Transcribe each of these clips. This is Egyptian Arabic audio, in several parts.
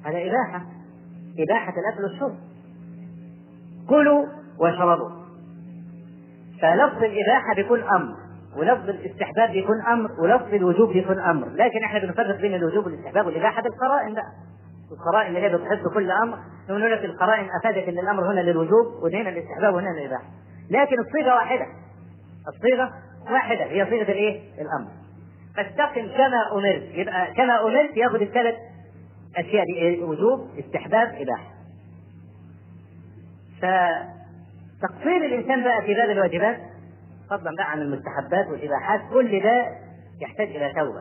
هذا إباحة إباحة الأكل والشرب كلوا واشربوا فلفظ الإباحة بيكون أمر ولفظ الاستحباب بيكون أمر ولفظ الوجوب بيكون أمر لكن احنا بنفرق بين الوجوب والاستحباب والإباحة بالقرائن بقى القرائن اللي هي بتحب كل أمر نقول لك القرائن أفادت أن الأمر هنا للوجوب وهنا الاستحباب وهنا للإباحة لكن الصيغة واحدة الصيغة واحدة هي صيغة الإيه؟ الأمر فاستقم كما أمرت يبقى كما أمرت ياخذ الثلاث أشياء دي إيه؟ وجوب استحباب إباحة فتقصير الإنسان بقى في باب الواجبات فضلا بقى عن المستحبات والإباحات كل ده يحتاج إلى توبة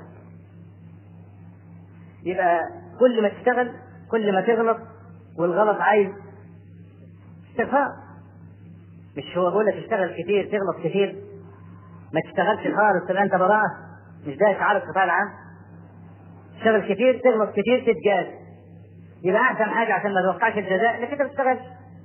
يبقى كل ما تشتغل كل ما تغلط والغلط عايز استغفار مش هو بيقول لك اشتغل كتير تغلط كتير ما تشتغلش خالص تبقى انت براءة مش ده شعار القطاع العام تشتغل كتير تغلط كتير تتجاز يبقى احسن حاجه عشان ما توقعش الجزاء انك انت ما تشتغلش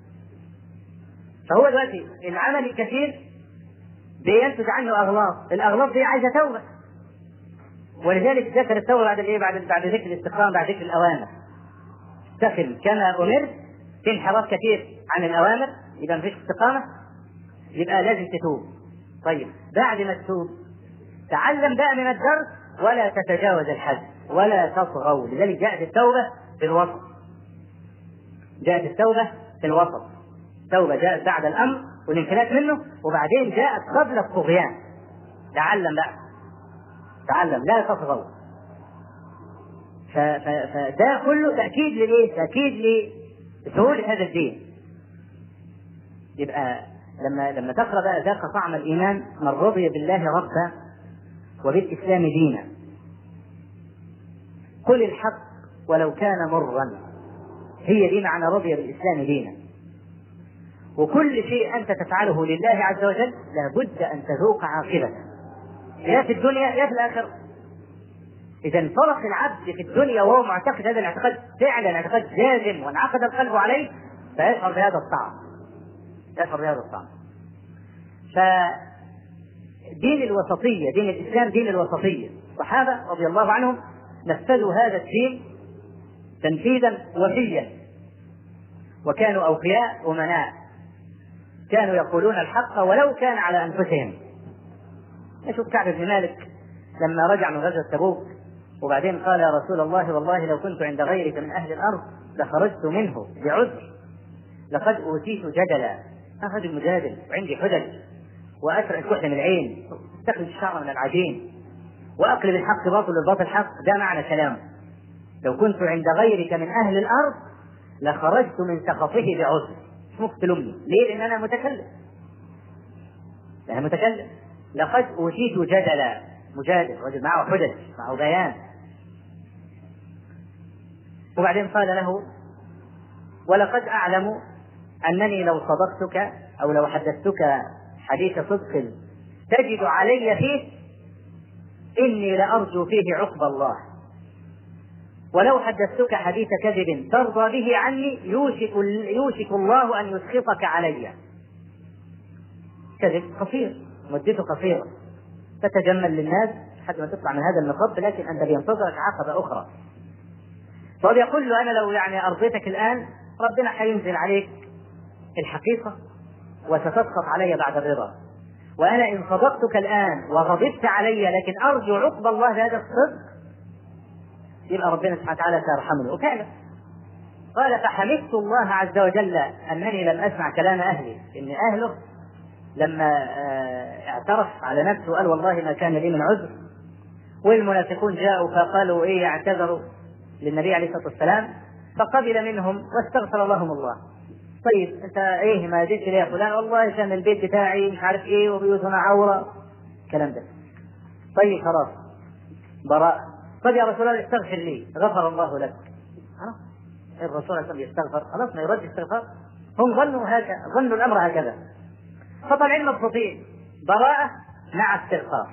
فهو دلوقتي العمل الكثير بينتج عنه اغلاط الاغلاط دي عايزه توبه ولذلك ذكر التوبه بعد الايه بعد بعد ذكر الاستقامه بعد ذكر الاوامر استقم كما امرت في انحراف كثير عن الاوامر يبقى ما فيش استقامه يبقى لازم تتوب طيب بعد ما تتوب تعلم بقى من الدرس ولا تتجاوز الحد ولا تطغوا لذلك جاءت التوبه في الوسط جاءت التوبه في الوسط التوبه جاءت بعد الامر والانفلات منه وبعدين جاءت قبل الطغيان تعلم بقى تعلم لا تطغوا فده كله تأكيد لإيه؟ تأكيد لسهولة هذا الدين. يبقى لما لما تقرأ بقى ذاق طعم الإيمان من رضي بالله ربا وبالإسلام دينا. قل الحق ولو كان مرا. هي دي معنى رضي بالإسلام دينا. وكل شيء أنت تفعله لله عز وجل لابد أن تذوق عاقبته. يا في الدنيا يا في الآخرة. إذا انطلق العبد في الدنيا وهو معتقد هذا الاعتقاد فعلا اعتقاد جازم وانعقد القلب عليه فيشعر بهذا الطعم. يشعر بهذا الطعم. فدين الوسطية، دين الإسلام دين الوسطية، الصحابة رضي الله عنهم نفذوا هذا الدين تنفيذا وفيا وكانوا أوفياء أمناء كانوا يقولون الحق ولو كان على أنفسهم نشوف كعب بن مالك لما رجع من غزوة تبوك وبعدين قال يا رسول الله والله لو كنت عند غيرك من أهل الأرض لخرجت منه بعذر لقد أوتيت جدلا أنا رجل مجادل وعندي حجج وأسرع الكحل من العين استخرج الشعر من العجين وأقلب الحق باطل والباطل حق ده معنى كلامه لو كنت عند غيرك من أهل الأرض لخرجت من سخطه بعذر مش ممكن تلومني ليه؟ لأن أنا متكلم أنا متكلم لقد أوتيت جدلا مجادل رجل معه حجج معه بيان وبعدين قال له ولقد أعلم أنني لو صدقتك أو لو حدثتك حديث صدق تجد علي فيه إني لأرجو فيه عقب الله ولو حدثتك حديث كذب ترضى به عني يوشك يوشك الله أن يسخطك علي كذب قصير مدته قصيرة تتجمل للناس حتى ما تطلع من هذا النقاب لكن أنت بينتظرك عقبة أخرى فهو يقول له أنا لو يعني أرضيتك الآن ربنا حينزل عليك الحقيقة وستسقط علي بعد الرضا وأنا إن صدقتك الآن وغضبت علي لكن أرجو عقب الله هذا الصدق يبقى ربنا سبحانه وتعالى سيرحمني وفعلا قال فحمدت الله عز وجل أنني لم أسمع كلام أهلي إن أهله لما اعترف على نفسه وقال والله ما كان لي من عذر والمنافقون جاءوا فقالوا ايه اعتذروا للنبي عليه الصلاه والسلام فقبل منهم واستغفر لهم الله طيب انت ايه ما جيت ليه يا فلان والله كان البيت بتاعي مش عارف ايه وبيوتنا عوره الكلام ده طيب خلاص براء طيب يا رسول الله استغفر لي غفر الله لك خلاص الرسول صلى الله عليه وسلم يستغفر خلاص ما يرد استغفار هم ظنوا هكذا ظنوا الامر هكذا فطالعين مبسوطين براءة مع استغفار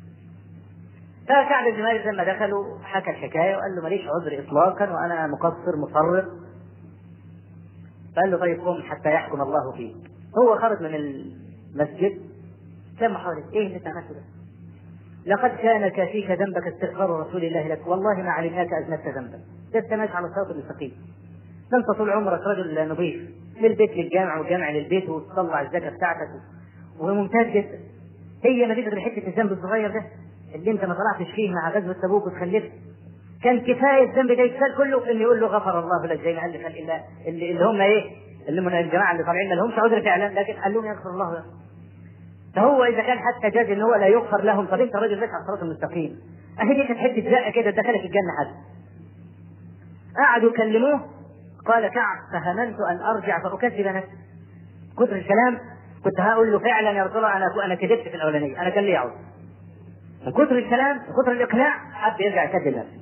فكعب بن مالك لما دخلوا حكى الحكايه وقال له ماليش عذر اطلاقا وانا مقصر مفرط فقال له طيب قم حتى يحكم الله فيك هو خرج من المسجد لما حوالي ايه اللي انت عملته ده؟ لقد كان كافيك ذنبك استغفار رسول الله لك والله ما علمناك اذنبت ذنبا ده انت ماشي على الصراط المستقيم ده انت طول عمرك رجل نظيف للبيت للجامع والجامع للبيت وتطلع الزكاه بتاعتك وممتاز جدا هي ما غير حته الذنب الصغير ده اللي انت ما طلعتش فيه مع غزوه تبوك وتخلفت كان كفايه الذنب ده يتسال كله انه يقول له غفر الله لك زي ما قال لي خلق الله اللي, اللي هم ايه اللي من الجماعه اللي طالعين ما لهمش عذر فعلا لكن قال لهم يغفر الله لهم فهو اذا كان حتى جاز ان هو لا يغفر لهم طب انت راجل لك على الصراط المستقيم اهي دي كانت حته زقه كده دخلت الجنه حد قعدوا يكلموه قال كعب فهمنت ان ارجع فاكذب نفسي كثر الكلام كنت هقول له فعلا يا رسول الله انا انا كذبت في الاولانيه انا كان لي عذر من كثر الكلام وكثر الاقناع حب يرجع يكذب نفسه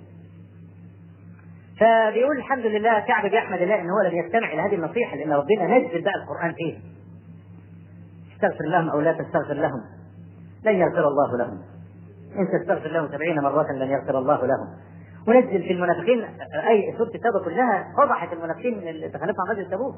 فبيقول الحمد لله كعب بيحمد الله ان هو لم يستمع الى هذه النصيحه لان ربنا نزل بقى القران فيه استغفر لهم او لا تستغفر لهم لن يغفر الله لهم ان تستغفر لهم سبعين مرة لن يغفر الله لهم ونزل في المنافقين اي سوره التوبه كلها فضحت المنافقين اللي تخلفوا عن غزوه تبوك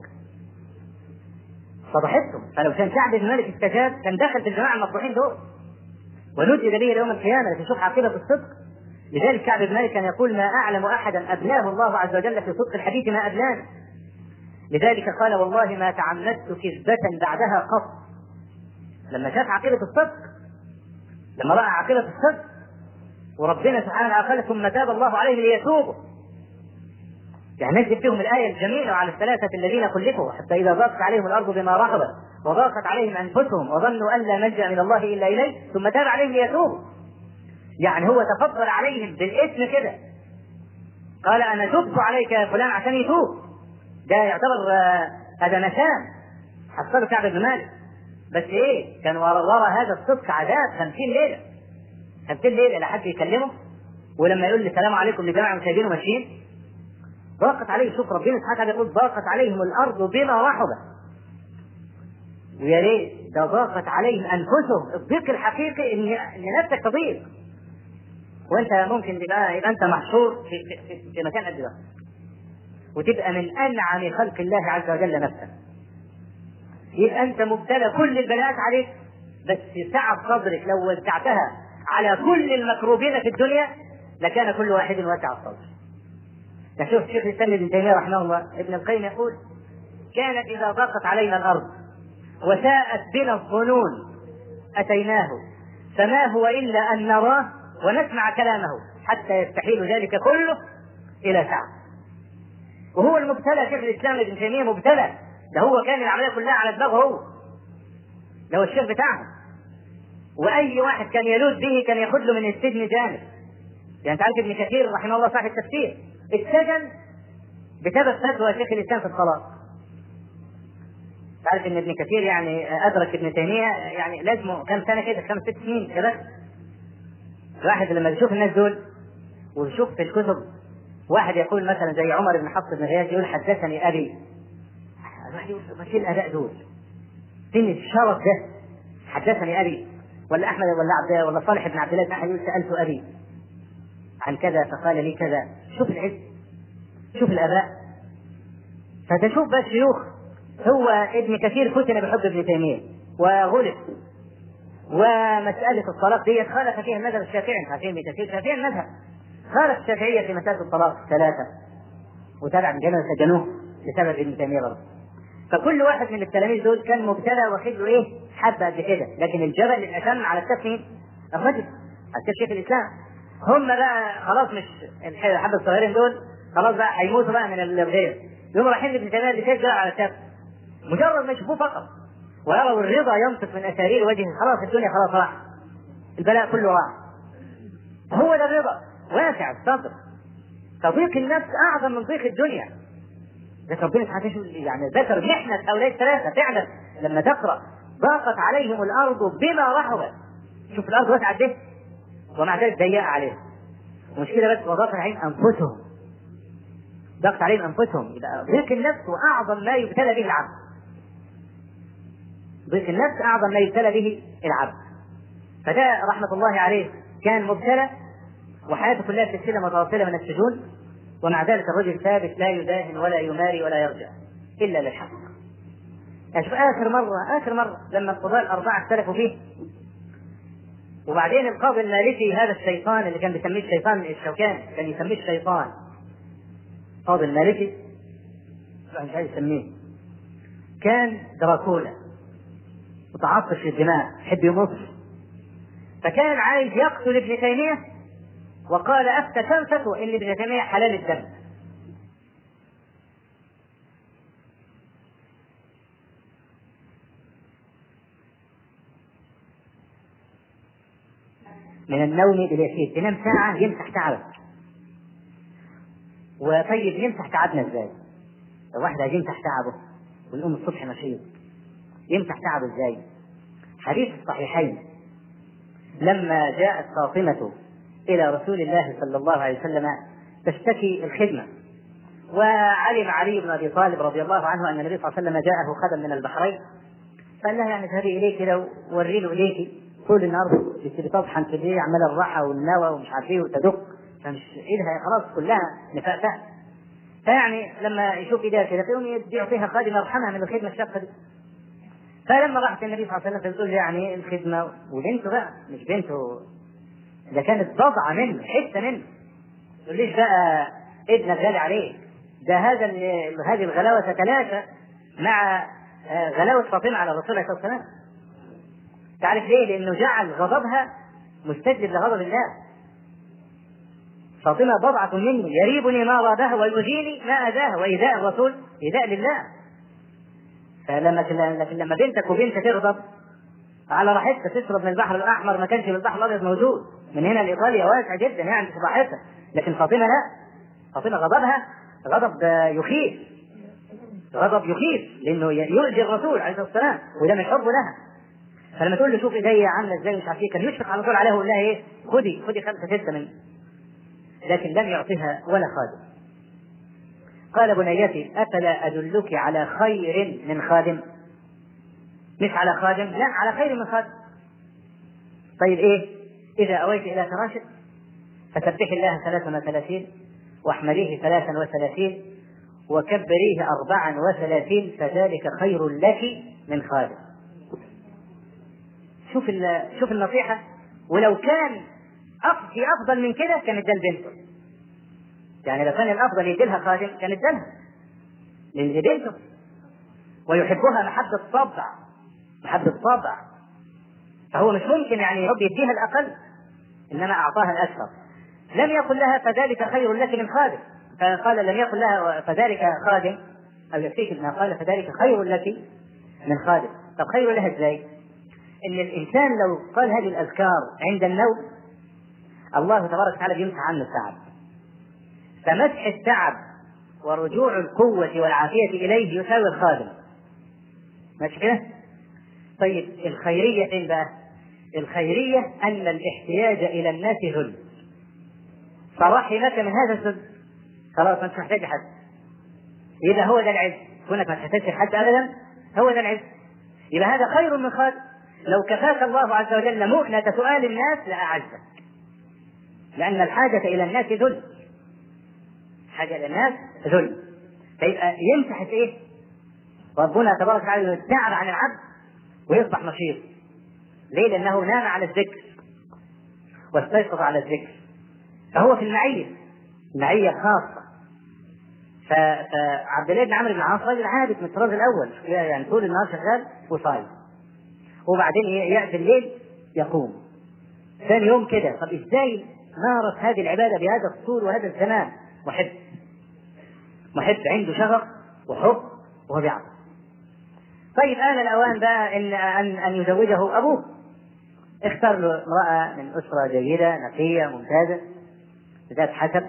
فضحتهم فلو كان كعب بن مالك استجاب كان دخل في الجماعه المفضوحين دول ونجد به يوم القيامه لتشوف عاقبه الصدق لذلك كعب بن مالك كان يقول ما اعلم احدا ابلاه الله عز وجل في صدق الحديث ما ابلاني لذلك قال والله ما تعمدت كذبة بعدها قط لما شاف عقيدة الصدق لما رأى عقيدة الصدق وربنا سبحانه قال ثم تاب الله عليهم ليتوبوا يعني نزل فيهم الآية الجميلة على الثلاثة الذين خلفوا حتى إذا ضاقت عليهم الأرض بما رحبت وضاقت عليهم أنفسهم وظنوا أن لا ملجأ من الله إلا إليه ثم تاب عليهم ليتوبوا يعني هو تفضل عليهم بالاسم كده قال انا تبت عليك يا فلان عشان يتوب ده يعتبر هذا نشان حصله كعب بن مالك بس ايه كان ورا, ورا هذا الصدق عذاب 50 ليله 50 ليله لا حد يكلمه ولما يقول لي السلام عليكم لجماعه مساجين وماشيين ضاقت عليه شوف ربنا سبحانه وتعالى يقول ضاقت عليهم الارض بما رحبت ويا ريت ده ضاقت عليهم انفسهم الضيق الحقيقي ان ان نفسك تضيق وانت ممكن تبقى يبقى انت محشور في, في, في مكان قد ده وتبقى من انعم خلق الله عز وجل نفسا يبقى انت مبتلى كل البلاءات عليك بس تعب صدرك لو وزعتها على كل المكروبين في الدنيا لكان كل واحد واسع الصدر تشوف شيخ الاسلام ابن تيميه رحمه الله ابن القيم يقول كانت اذا ضاقت علينا الارض وساءت بنا الظنون اتيناه فما هو الا ان نراه ونسمع كلامه حتى يستحيل ذلك كله الى سعه وهو المبتلى شيخ الاسلام ابن تيميه مبتلى ده هو كان العمليه كلها على دماغه هو ده هو الشيخ بتاعهم واي واحد كان يلوذ به كان ياخذ له من السجن جانب يعني تعرف ابن كثير رحمه الله صاحب التفسير اتسجن بسبب فتوى شيخ الاسلام في الصلاه تعرف ان ابن كثير يعني ادرك ابن تيميه يعني لازمه كم سنه كده خمس ست سنين كده الواحد لما بيشوف الناس دول ويشوف في الكتب واحد يقول مثلا زي عمر بن حفص بن غياث يقول حدثني ابي الواحد يقول ما فين الاداء دول؟ فين الشرف ده؟ حدثني ابي ولا احمد ولا عبد ولا صالح بن عبد الله بن احد يقول سالت ابي عن كذا فقال لي كذا شوف العز شوف الاباء فتشوف بقى الشيوخ هو ابن كثير فتن بحب ابن تيميه وغلب ومسألة الطلاق دي خالف فيها المذهب الشافعي عارفين ابن كثير شافعي المذهب خالف الشافعية في مسألة الطلاق ثلاثة وتابع من جنة سجنوه بسبب ابن تيمية برضه فكل واحد من التلاميذ دول كان مبتلى واخد له ايه حبة قد كده لكن الجبل الأتم على الكف مين؟ الرجل على الكف شيخ الإسلام هم بقى خلاص مش الحبة الصغيرين دول خلاص بقى هيموتوا بقى من الغير يقوموا رايحين لابن تيمية اللي شايف على الكف مجرد ما يشوفوه فقط ويروا الرضا ينطق من أسارير وجهه خلاص الدنيا خلاص راح البلاء كله راح هو ده الرضا واسع الصدر تضييق النفس اعظم من ضيق الدنيا ده ربنا سبحانه يعني ذكر محنة هؤلاء الثلاثة فعلا لما تقرأ ضاقت عليهم الأرض بما رحبت شوف الأرض واسعة قد ومع ذلك ضيقة عليهم ومش كده بس وضاقت عليهم أنفسهم ضاقت عليهم أنفسهم يبقى ضيق النفس وأعظم ما يبتلى به العبد ضيق النفس أعظم ما يبتلى به العبد فده رحمة الله عليه كان مبتلى وحياته كلها سلسله متواصله من السجون ومع ذلك الرجل ثابت لا يداهن ولا يماري ولا يرجع الا للحق. يعني شوف اخر مره اخر مره لما القضاة الاربعه اختلفوا فيه وبعدين القاضي المالكي هذا الشيطان اللي كان بيسميه الشيطان الشوكاني كان يسميه الشيطان القاضي المالكي مش عايز يسميه كان دراكولا متعطش للدماء يحب يمص فكان عايز يقتل ابن تيميه وقال افتى كم فتوى ان ابن تيميه حلال الدم من النوم باليسير تنام ساعة يمسح تعبك وطيب يمسح تعبنا ازاي؟ لو واحد عايز يمسح تعبه ويقوم الصبح نشيط يمسح تعبه ازاي؟ حديث الصحيحين لما جاءت فاطمة إلى رسول الله صلى الله عليه وسلم تشتكي الخدمة وعلم علي بن أبي طالب رضي الله عنه أن النبي صلى الله عليه وسلم جاءه خدم من البحرين قال لها يعني اذهبي إليه كده ووري له إليك طول النهار بتطحن في ايديه عمال الراحة والنوى ومش عارف ايه وتدق فمش ايدها خلاص كلها نفاقات فيعني لما يشوف ايديها كده يقوم يدعو فيها خادم يرحمها من الخدمة الشاقة دي فلما راحت النبي صلى الله عليه وسلم بتقول يعني الخدمة وبنته بقى مش بنته ده كانت بضعة منه حتة منه تقوليش بقى ابنك غالي عليه ده هذا هذه الغلاوة تتلاشى مع غلاوة فاطمة على رسول الله صلى الله عليه وسلم تعرف ليه؟ لأنه جعل غضبها مستجلب لغضب الله فاطمة بضعة مني يريبني ما رابها ويؤذيني ما أذاها وإيذاء الرسول إيذاء لله فلما لكن لما بنتك وبنتك تغضب على راحتها تشرب من البحر الأحمر ما كانش من البحر الأبيض موجود من هنا لإيطاليا واسع جدا يعني في راحتها لكن فاطمة لا فاطمة غضبها غضب يخيف غضب يخيف لأنه يؤذي الرسول عليه الصلاة والسلام وده من حبه لها فلما تقول له شوف ايديا عامله ازاي مش عارف ايه كان يشفق على طول عليها ويقول لها ايه خدي خدي خمسه سته من لكن لم يعطها ولا خادم قال بنيتي افلا ادلك على خير من خادم مش على خادم لا على خير من خادم طيب ايه اذا اويت الى فراشك فسبح الله ثلاثا وثلاثين واحمليه ثلاثا وثلاثين وكبريه أربعا وثلاثين فذلك خير لك من خادم شوف شوف النصيحه ولو كان في افضل من كده كان ادى لبنته يعني لو كان الافضل يدي لها خادم كان ادى لها لان دي بنته ويحبها محبه طبع محبه طبع فهو مش ممكن يعني يحب يديها الاقل انما اعطاها الاكثر لم يقل لها فذلك خير لك من خادم فقال لم يقل لها فذلك خادم او يكفيك انها قال فذلك خير لك من خادم طب خير لها ازاي؟ ان الانسان لو قال هذه الاذكار عند النوم الله تبارك وتعالى بيمسح عنه التعب فمسح التعب ورجوع القوة والعافية إليه يساوي الخادم ماشي كده؟ طيب الخيرية فين بقى؟ الخيرية أن الاحتياج إلى الناس ذل فرحمك من هذا الذل خلاص ما انت محتاج حد إذا هو ده العز كونك ما تحتاجش حد أبدا هو ده العز يبقى هذا خير من خادم لو كفاك الله عز وجل مؤنة سؤال الناس لأعزك لأن الحاجة إلى الناس ذل حاجة إلى الناس ذل فيبقى يمسح إيه؟ ربنا تبارك وتعالى يتعب عن العبد ويصبح نشيط ليه؟ لأنه نام على الذكر واستيقظ على الذكر فهو في المعية معية خاصة فعبد الله بن عمرو بن العاص راجل عابد من الطراز الأول يعني طول النهار شغال وصايم وبعدين يأتي الليل يقوم ثاني يوم كده طب ازاي مارس هذه العبادة بهذا الطول وهذا الزمان محب محب عنده شغف وحب وهو بيعبد طيب آن الأوان بقى إن أن أن يزوجه أبوه اختار له امرأة من أسرة جيدة نقية ممتازة ذات حسب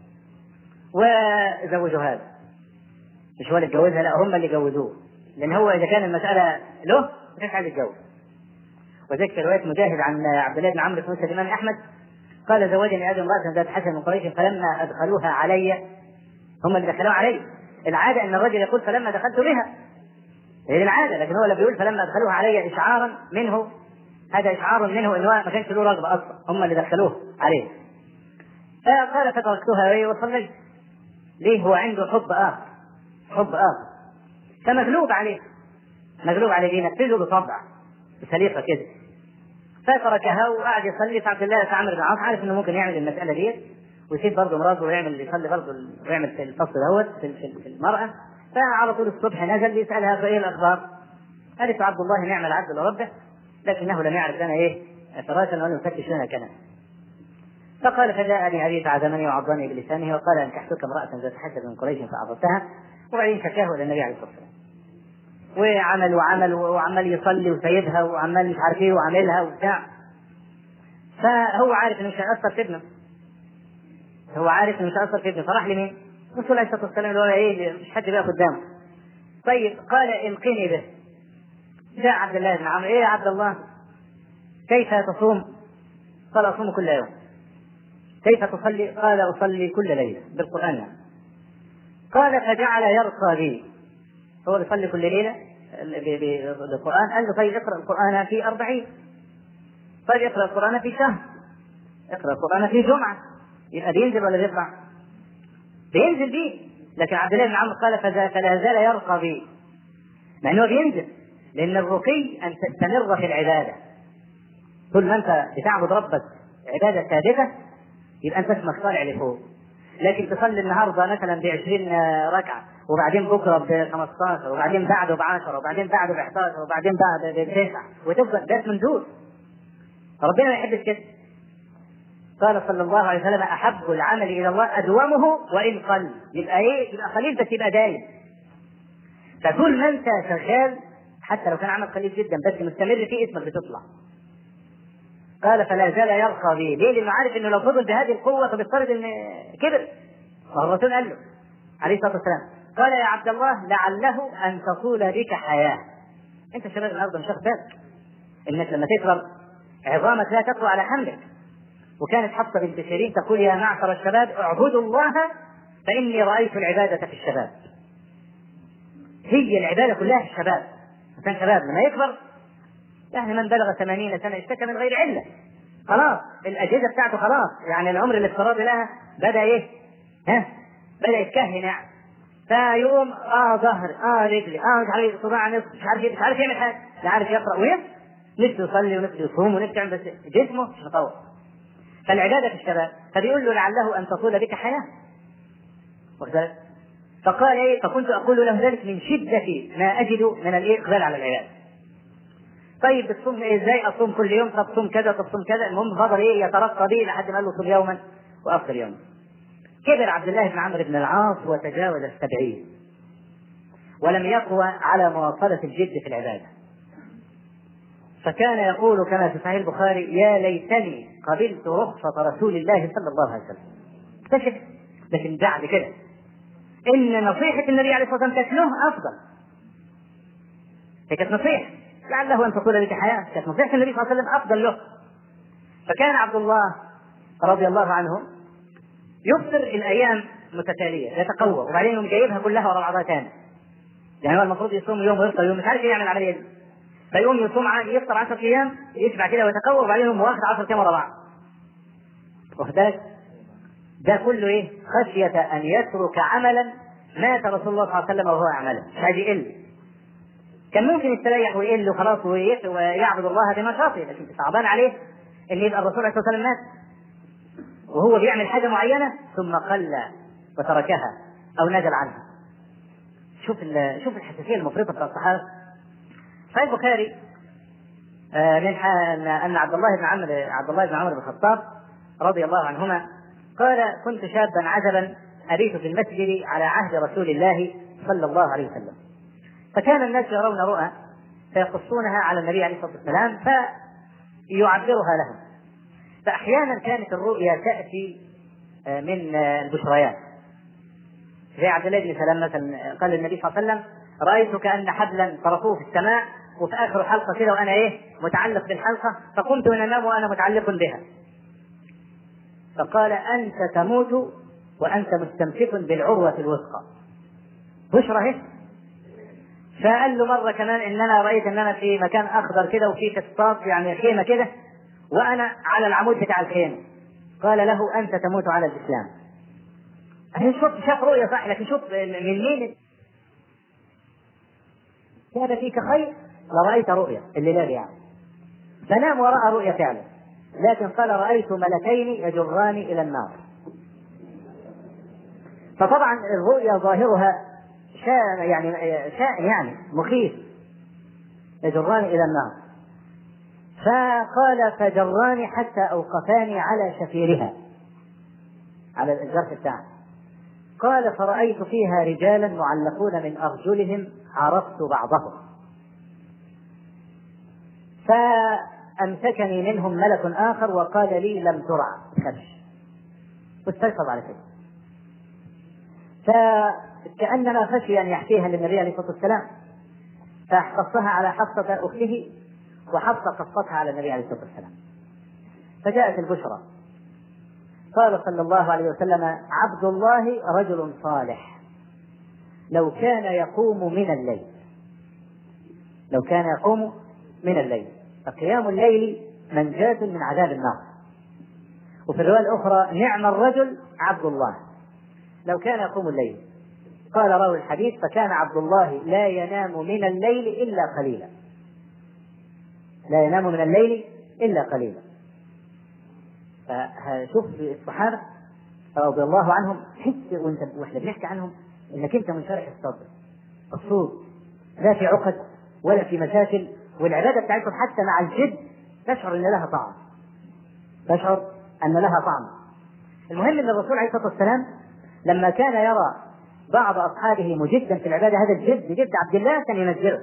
وزوجوا هذا مش هو اللي اتجوزها لا هم اللي جوزوه لأن هو إذا كان المسألة له ما كانش عايز يتجوز وذلك في رواية مجاهد عن عبد الله بن عمرو بن مسلم الإمام أحمد قال زوجني هذه امرأة ذات حسن من قريش فلما أدخلوها علي هم اللي دخلوها علي العادة أن الرجل يقول فلما دخلت بها هي العادة لكن هو اللي بيقول فلما أدخلوها علي إشعارا منه هذا إشعار منه أنه ما كانش له رغبة أصلا هم اللي دخلوه عليه فقال فتركتها وصليت ليه هو عنده حب آخر حب آخر فمغلوب عليه مغلوب عليه بينفذه بطبع بسليقة كده فتركها وقعد يصلي فعبد الله بن عمرو بن العاص عارف انه ممكن يعمل المساله ديت ويسيب برضه مراته ويعمل يصلي برضه ويعمل في الفصل دوت في, في, في المراه فعلى طول الصبح نزل يسالها فايه الاخبار؟ قالت عبد الله نعم العبد لربه لكنه لم يعرف لنا ايه فراشا ولم يفتش لنا كلام فقال فجاءني ابي فعزمني وعضني بلسانه وقال انكحتك امراه ذات حسب من قريش فعضتها وبعدين شكاه الى النبي عليه الصلاه والسلام وعمل وعمل وعمال يصلي وسيدها وعمال مش عارف ايه وعاملها وبتاع فهو عارف انه مش هيأثر في ابنه هو عارف انه مش هيأثر في ابنه فراح لمين؟ الرسول عليه الصلاه والسلام اللي هو ايه مش حد بقى قدامه طيب قال القني به جاء عبد الله بن عمرو ايه يا عبد الله كيف تصوم؟ قال اصوم كل يوم كيف تصلي؟ قال اصلي كل ليله بالقران يعني. قال فجعل يرقى بي هو يصلي كل ليله بالقران قال له طيب اقرا القران في أربعين طيب اقرا القران في شهر اقرا القران في جمعه يبقى بينزل ولا بيطلع؟ بينزل بيه لكن عبد الله بن عمرو قال فلا زال يرقى بي مع انه بينزل لان الرقي ان تستمر في العباده طول ما انت بتعبد ربك عباده ثابته يبقى انت اسمك طالع لفوق لكن تصلي النهارده مثلا ب 20 ركعه وبعدين بكره ب 15 وبعدين بعده ب 10 وبعدين بعده ب 11 وبعدين بعده ب 9 وتفضل ده من دول ربنا ما يحبش كده قال صلى الله عليه وسلم احب العمل الى الله ادومه وان قل يبقى ايه يبقى قليل بس يبقى دايم فطول ما انت شغال حتى لو كان عمل قليل جدا بس مستمر فيه اسمك بتطلع قال فلا زال يرقى به ليه؟ لانه عارف انه لو فضل بهذه القوه فبيفترض ان كبر فالرسول قال له عليه الصلاه والسلام قال يا عبد الله لعله ان تطول بك حياه انت شباب النهارده مش واخد بالك انك لما تكبر عظامك لا تقوى على حملك وكانت حفصه بنت سيرين تقول يا معشر الشباب اعبدوا الله فاني رايت العباده في الشباب هي العباده كلها في الشباب كان شباب لما يكبر يعني من بلغ ثمانين سنة اشتكى من غير علة خلاص الأجهزة بتاعته خلاص يعني العمر الافتراضي لها بدأ إيه؟ ها؟ بدأ يتكهن يعني فيقوم اه ظهر اه رجلي اه مش عارف صباع نصف مش عارف مش عارف يعمل حاجه لا عارف يقرا وين نفسه يصلي ونفسه يصوم ونفسه يعمل بس جسمه مش مطور فالعباده في الشباب فبيقول له لعله ان تطول بك حياه فقال ايه فكنت اقول له ذلك من شده ما اجد من الاقبال على العباده طيب بتصوم إيه ازاي اصوم كل يوم طب صوم كذا طب صوم كذا المهم فضل ايه يترقى به لحد ما قال له صوم يوما وافطر يوما كبر عبد الله بن عمرو بن العاص وتجاوز السبعين ولم يقوى على مواصلة الجد في العبادة فكان يقول كما في صحيح البخاري يا ليتني قبلت رخصة رسول الله صلى الله عليه وسلم اكتشف لكن بعد كده ان نصيحة النبي عليه الصلاة والسلام كانت له افضل هي كانت نصيحة لعله ان تطول بك حياه كانت نصيحه النبي صلى الله عليه وسلم افضل له فكان عبد الله رضي الله عنه يفطر الايام متتاليه يتقوى وبعدين يوم جايبها كلها ورا بعضها ثاني يعني هو المفروض يصوم يوم ويفطر يوم مش عارف ايه يعمل العمليه دي فيقوم يصوم يفطر 10 ايام يشبع كده ويتقوى وبعدين يوم واخد 10 ايام ورا بعض واخد بالك ده كله ايه؟ خشية أن يترك عملا مات رسول الله صلى الله عليه وسلم وهو يعمله مش عايز يقل كان ممكن يستريح ويقل وخلاص ويعبد الله بنشاطه لكن صعبان عليه ان يبقى الرسول عليه الصلاه والسلام مات وهو بيعمل حاجه معينه ثم قل وتركها او نزل عنها شوف شوف الحساسيه المفرطه بتاع الصحابه صحيح البخاري آه، من ان عبد الله بن عمرو عبد الله بن عمرو بن الخطاب رضي الله عنهما قال كنت شابا عزبا ابيت في المسجد على عهد رسول الله صلى الله عليه وسلم فكان الناس يرون رؤى فيقصونها على النبي عليه الصلاه والسلام فيعبرها لهم فاحيانا كانت الرؤيا تاتي آه، من آه، البشريات زي عبد الله بن سلام مثلا قال للنبي صلى الله عليه وسلم رايت كان حبلا طرفوه في السماء وفي اخر حلقه كده وانا ايه متعلق بالحلقه فقمت من النوم وانا متعلق بها فقال انت تموت وانت مستمسك بالعروه الوثقى بشرى هيك فقال له مره كمان ان انا رايت ان انا في مكان اخضر كده وفي قسطاس يعني خيمه كده وانا على العمود بتاع الخيمه قال له انت تموت على الاسلام يعني شوف شاف رؤيا صح لكن شوف من مين كان فيك خير لرايت رؤيا اللي لا يعني فنام ورأى رؤيا فعلا لكن قال رأيت ملكين يجراني إلى النار فطبعا الرؤيا ظاهرها شاء يعني شاء يعني مخيف يجراني إلى النار فقال فجراني حتى أوقفاني على شفيرها على الجرح بتاعه قال فرأيت فيها رجالا معلقون من أرجلهم عرفت بعضهم فأمسكني منهم ملك آخر وقال لي لم ترع خش واستيقظ على كده فكأنما خشي أن يحكيها للنبي عليه الصلاة والسلام فقصها على حفصة أخته وحفصة قصتها على النبي عليه الصلاة والسلام فجاءت البشرى قال صلى الله عليه وسلم عبد الله رجل صالح لو كان يقوم من الليل لو كان يقوم من الليل فقيام الليل منجاة من عذاب النار وفي الرواية الأخرى نعم الرجل عبد الله لو كان يقوم الليل قال راوي الحديث فكان عبد الله لا ينام من الليل إلا قليلا لا ينام من الليل إلا قليلا فشوف الصحابة رضي الله عنهم حس وانت واحنا بنحكي عنهم انك انت منشرح الصدر مبسوط لا في عقد ولا في مشاكل والعباده بتاعتكم حتى مع الجد تشعر ان لها طعم تشعر ان لها طعم المهم ان الرسول عليه الصلاه والسلام لما كان يرى بعض اصحابه مجدا في العباده هذا الجد جد عبد الله كان ينزله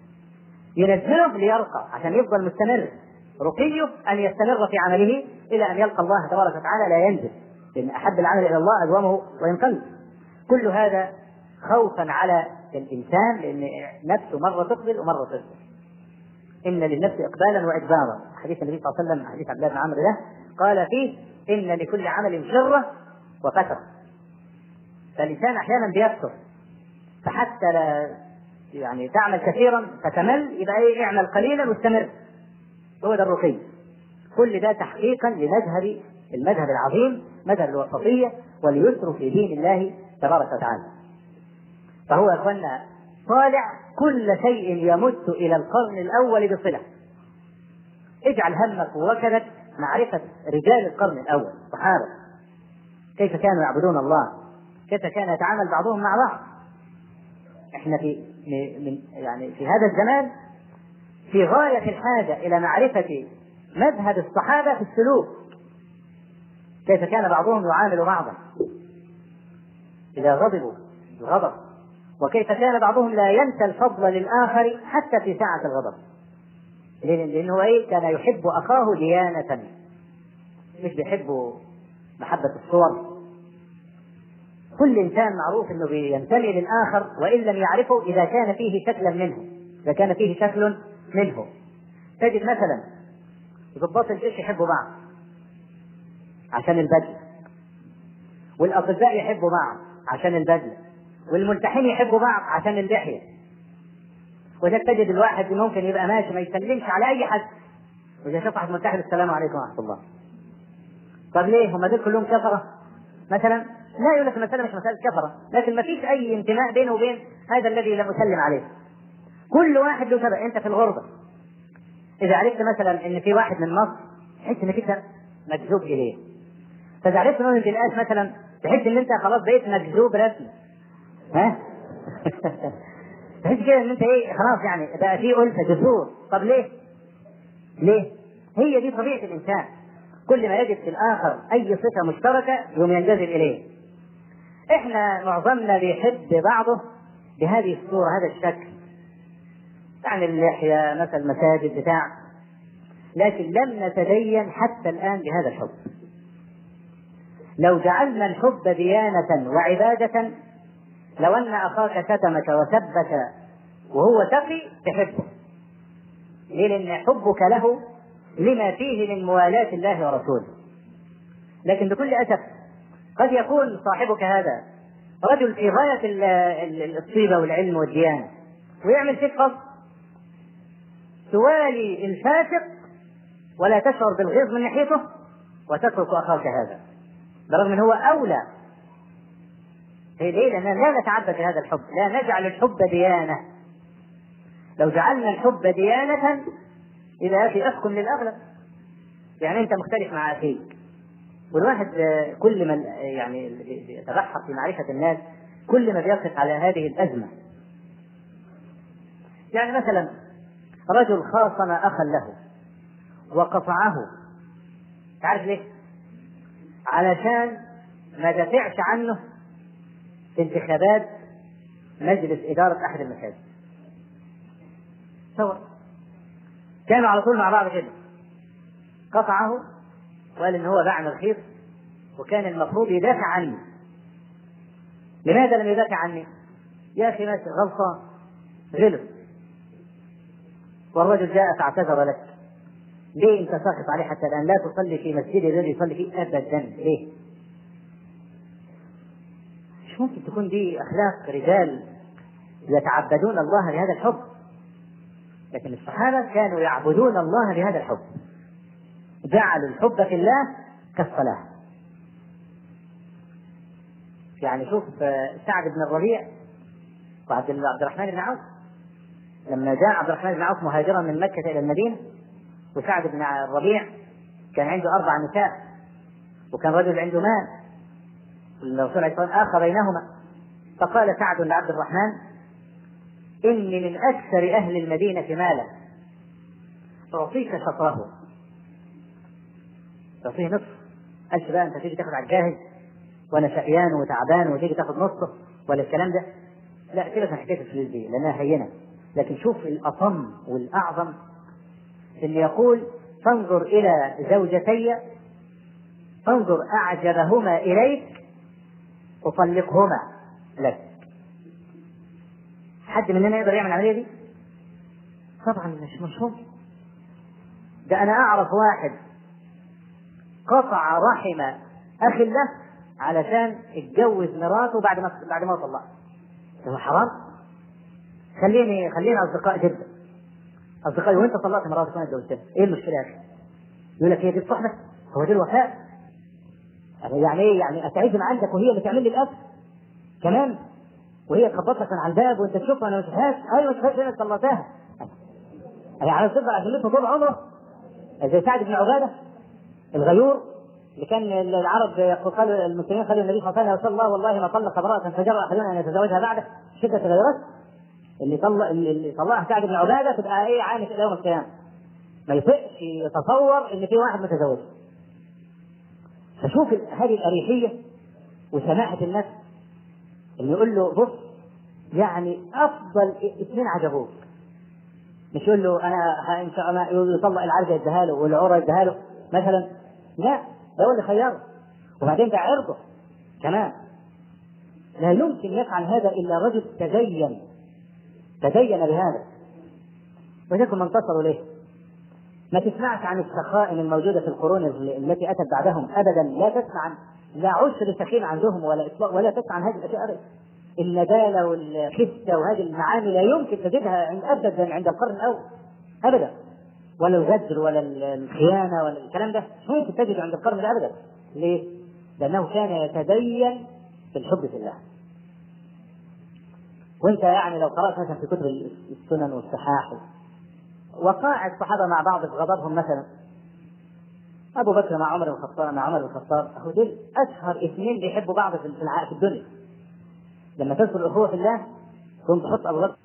ينزله ليرقى عشان يفضل مستمر رقيه ان يستمر في عمله الى ان يلقى الله تبارك وتعالى لا ينزل لان احب العمل الى الله ادومه وان قل كل هذا خوفا على الانسان لان نفسه مره تقبل ومره تدبر ان للنفس اقبالا وادبارا حديث النبي صلى الله عليه وسلم حديث عبد الله بن عمرو ده قال فيه ان لكل عمل شره وفتره فالانسان احيانا بيكثر فحتى لا يعني تعمل كثيرا فتمل يبقى ايه اعمل قليلا واستمر هو ده الرقي كل ده تحقيقا لمذهب المذهب العظيم مذهب الوسطيه واليسر في دين الله تبارك وتعالى فهو يا اخوانا طالع كل شيء يمت الى القرن الاول بصله اجعل همك وركبك معرفه رجال القرن الاول الصحابه كيف كانوا يعبدون الله كيف كان يتعامل بعضهم مع بعض احنا في من يعني في هذا الزمان في غاية الحاجة إلى معرفة مذهب الصحابة في السلوك كيف كان بعضهم يعامل بعضا إذا غضبوا الغضب وكيف كان بعضهم لا ينسى الفضل للآخر حتى في ساعة الغضب لأنه إيه كان يحب أخاه ديانة مش بيحب محبة الصور كل إنسان معروف أنه بينتمي للآخر وإن لم يعرفه إذا كان فيه شكلا منه إذا كان فيه شكل منه تجد مثلا ضباط الجيش يحبوا بعض عشان البدله والاطباء يحبوا بعض عشان البدله والملتحين يحبوا بعض عشان اللحيه وده تجد الواحد ممكن يبقى ماشي ما يسلمش على اي حد واذا شاف واحد ملتحي السلام عليكم ورحمه الله طب ليه هم دول كلهم كفره مثلا لا يقول لك المساله مش مساله كفره لكن ما فيش اي انتماء بينه وبين هذا الذي لم اسلم عليه كل واحد له سبب انت في الغربه اذا عرفت مثلا ان في واحد من مصر تحس انك انت مجذوب اليه فاذا عرفت انه من الناس مثلا تحس ان انت خلاص بقيت مجذوب رسمي ها تحس كده ان انت ايه خلاص يعني بقى في ألفة جذور طب ليه؟ ليه؟ هي دي طبيعة الإنسان كل ما يجد في الآخر أي صفة مشتركة يوم ينجذب إليه إحنا معظمنا بيحب بعضه بهذه الصورة هذا الشكل يعني اللحية مثل مساجد بتاع لكن لم نتدين حتى الآن بهذا الحب لو جعلنا الحب ديانة وعبادة لو أن أخاك شتمك وسبك وهو تقي تحبه ليه؟ لأن حبك له لما فيه من موالاة الله ورسوله لكن بكل أسف قد يكون صاحبك هذا رجل في غاية الطيبة والعلم والديانة ويعمل فيك قصد توالي الفاسق ولا تشعر بالغيظ من ناحيته وتترك اخاك هذا برغم ان هو اولى ليه؟ لأننا لا نتعبد بهذا الحب، لا نجعل الحب ديانة. لو جعلنا الحب ديانة إذا أخي احكم للأغلب يعني أنت مختلف مع أخيك والواحد كل ما يعني يتبحر في معرفة الناس كل ما بيقف على هذه الأزمة يعني مثلا رجل خاصم أخا له وقطعه تعرف ليه؟ علشان ما دافعش عنه في انتخابات مجلس إدارة أحد المساجد تصور كانوا على طول مع بعض كده قطعه وقال ان هو باع رخيص وكان المفروض يدافع عني لماذا لم يدافع عني؟ يا اخي ماشي غلطان غلط والرجل جاء فاعتذر لك ليه انت ساخط عليه حتى الان لا تصلي في مسجد الذي يصلي فيه ابدا ليه؟ مش ممكن تكون دي اخلاق رجال يتعبدون الله بهذا الحب لكن الصحابه كانوا يعبدون الله بهذا الحب جعلوا الحب في الله كالصلاه يعني شوف سعد بن الربيع وعبد الرحمن بن عوف لما جاء عبد الرحمن بن عوف مهاجرا من مكة إلى المدينة وسعد بن الربيع كان عنده أربع نساء وكان رجل عنده مال الرسول عليه الصلاة آخى بينهما فقال سعد لعبد الرحمن إني من أكثر أهل المدينة مالا أعطيك شطره تعطيه نصف قالش بقى أنت تيجي تاخد على الجاهز وأنا شقيان وتعبان وتيجي تاخد نصه ولا الكلام ده لا سيبك من حكاية الفلوس دي لأنها هينة لكن شوف الأصم والأعظم اللي يقول فانظر إلى زوجتي فانظر أعجبهما إليك أطلقهما لك حد مننا يقدر يعمل العملية دي؟ طبعا مش مش ممكن ده أنا أعرف واحد قطع رحم أخ له علشان اتجوز مراته بعد ما بعد ما طلقها هو حرام خليني خلينا اصدقاء جدا اصدقائي وانت طلقت مراتك وانا اتجوزتها ايه المشكله يا اخي؟ يقول لك هي دي الصحبه هو دي الوفاء يعني ايه يعني اتعزم عندك وهي اللي تعمل لي الاكل كمان وهي تخبط لك على الباب وانت تشوفها انا ما شفتهاش ايوه ما شفتهاش انا طلقتها هي على تفضل عشان طول عمره زي سعد بن عباده الغيور اللي كان العرب قالوا المسلمين قالوا النبي صلى الله عليه وسلم الله والله ما طلق امرأة فجر أحدنا أن يتزوجها بعده شدة الغيرات اللي طلق اللي طلقها سعد بن عبادة تبقى إيه عانس إلى يوم القيامة ما يطيقش يتصور إن في واحد متزوج فشوف هذه الأريحية وسماحة النفس اللي يقول له بص يعني أفضل اثنين عجبوك مش يقول له أنا إن شاء الله يطلق العرجة يديها له والعورة يديها له مثلا لا ده هو اللي خيره وبعدين ده عرضه كمان لا يمكن يفعل هذا الا رجل تدين تدين بهذا ولذلك ما انتصروا ليه؟ ما تسمعش عن السخائن الموجودة في القرون التي أتت بعدهم أبدا لا تسمع عن لا عشر سخين عندهم ولا إطلاق ولا تسمع عن هذه الأشياء أبدا الندالة والخسة وهذه المعاني لا يمكن تجدها عند أبدا عند القرن الأول أبدا ولا الغدر ولا الخيانه ولا الكلام ده مش ممكن تجده عند القرن ده ابدا ليه؟ لانه كان يتدين بالحب في الله وانت يعني لو قرات مثلا في كتب السنن والصحاح وقائع الصحابه مع بعض في غضبهم مثلا ابو بكر مع عمر بن الخطاب مع عمر بن الخطاب هو دول اشهر اثنين بيحبوا بعض في في الدنيا لما تذكر الاخوه في الله تقوم تحط ابو بكر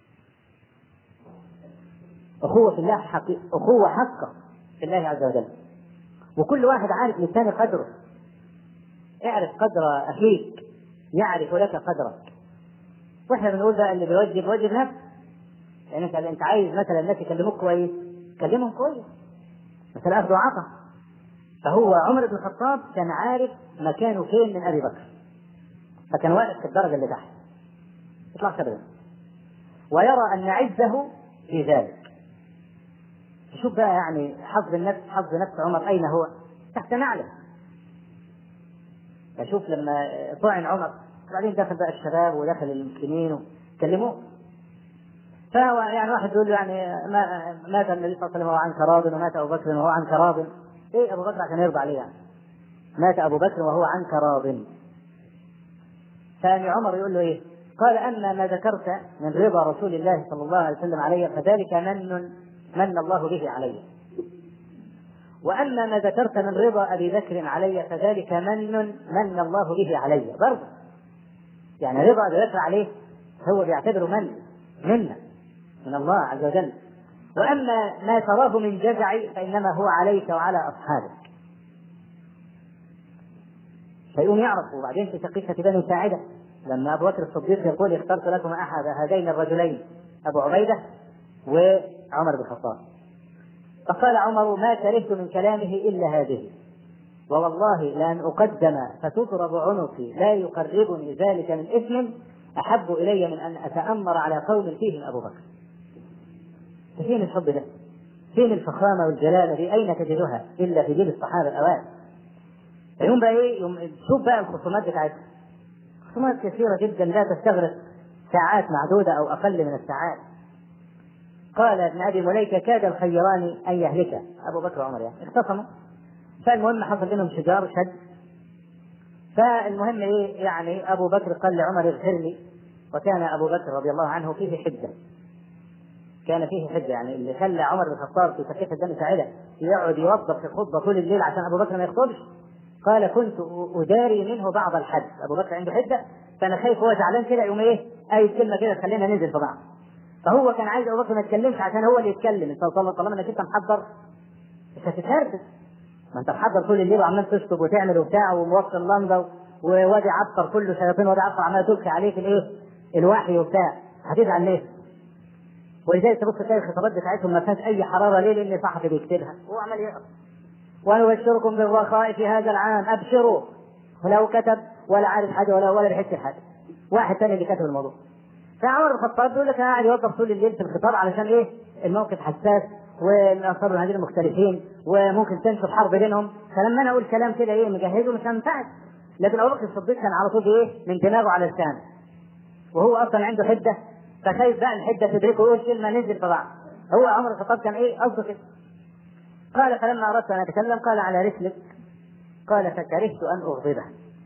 أخوة في الله حقيقة أخوة حقة في الله عز وجل وكل واحد عارف للثاني قدره اعرف قدر أخيك يعرف لك قدرك واحنا بنقول بقى اللي بيوجب وجب نفسه يعني انت انت عايز مثلا الناس يكلموك كويس كلمهم كويس مثلا اخذ وعطى فهو عمر بن الخطاب كان عارف مكانه فين من ابي بكر فكان واقف في الدرجه اللي تحت يطلع ابدا ويرى ان عزه في ذلك شوف بقى يعني حظ النفس حظ نفس عمر اين هو؟ تحت نعله اشوف لما طعن عمر بعدين دخل بقى الشباب ودخل المسلمين وكلموه فهو يعني واحد يقول له يعني ما مات النبي صلى الله عليه وسلم وهو عنك راض ومات ابو بكر وهو عنك راض ايه ابو بكر عشان يرضى عليه يعني مات ابو بكر وهو عنك راض ثاني عمر يقول له ايه؟ قال اما ما ذكرت من رضا رسول الله صلى الله عليه وسلم علي فذلك من من الله به علي واما ما ذكرت من رضا ابي بكر علي فذلك من من الله به علي برضه يعني رضا ابي بكر عليه هو بيعتبره من منا من الله عز وجل واما ما تراه من جزعي فانما هو عليك وعلى اصحابك فيقوم يعرف وبعدين في تقيسة بني ساعدة لما أبو بكر الصديق يقول اخترت لكم أحد هذين الرجلين أبو عبيدة وعمر بن الخطاب فقال عمر ما كرهت من كلامه إلا هذه ووالله لأن أقدم فتضرب عنقي لا يقربني ذلك من إثم أحب إلي من أن أتأمر على قوم فيهم أبو بكر فين الحب ده؟ فين الفخامة والجلالة دي أين تجدها إلا في جيل الصحابة الأوائل فيوم بقى إيه يوم شوف بقى الخصومات بتاعتهم خصومات كثيرة جدا لا تستغرق ساعات معدودة أو أقل من الساعات قال ابن ابي مليكه كاد الخيران ان يهلكا ابو بكر وعمر يعني اختصموا فالمهم حصل بينهم شجار شد فالمهم ايه يعني ابو بكر قال لعمر اغفر لي وكان ابو بكر رضي الله عنه فيه حده كان فيه حده يعني اللي خلى عمر بن الخطاب في سقيفه الدم ساعده يقعد يوظف في الخطبه طول الليل عشان ابو بكر ما يخطبش قال كنت اداري منه بعض الحد ابو بكر عنده حده فانا خايف هو زعلان كده يقوم ايه اي كلمه كده تخلينا ننزل في بعض فهو كان عايز ابو بكر ما يتكلمش عشان هو اللي يتكلم انت طالما انك انت محضر مش هتتهربس ما انت محضر طول الليل وعمال تشطب وتعمل وبتاع وموصل لمبه ووادي عبقر كله شياطين وادي عبقر عماله تلقي عليك الايه؟ الوحي وبتاع هتزعل ليه؟ ولذلك تبص تلاقي الخطابات بتاعتهم ما فيهاش اي حراره ليه؟ لان صاحبي بيكتبها هو عمال يقرا ونبشركم بالرخاء في هذا العام ابشروا ولو كتب ولا عارف حاجه ولا ولا بيحس حاجه واحد ثاني اللي كتب الموضوع فعمر بن الخطاب بيقول لك انا قاعد يوظف طول الليل في الخطاب علشان ايه؟ الموقف حساس والانصار المهاجرين مختلفين وممكن تنشب حرب بينهم فلما انا اقول كلام كده ايه مجهزه مش هينفعك لكن ابو بكر الصديق كان على طول ايه؟ من دماغه على لسانه وهو اصلا عنده حده فخايف بقى الحده تدركه يقول كلمه ننزل في بعض هو عمر بن الخطاب كان ايه قصده كده قال فلما اردت ان اتكلم قال على رسلك قال فكرهت ان اغضبه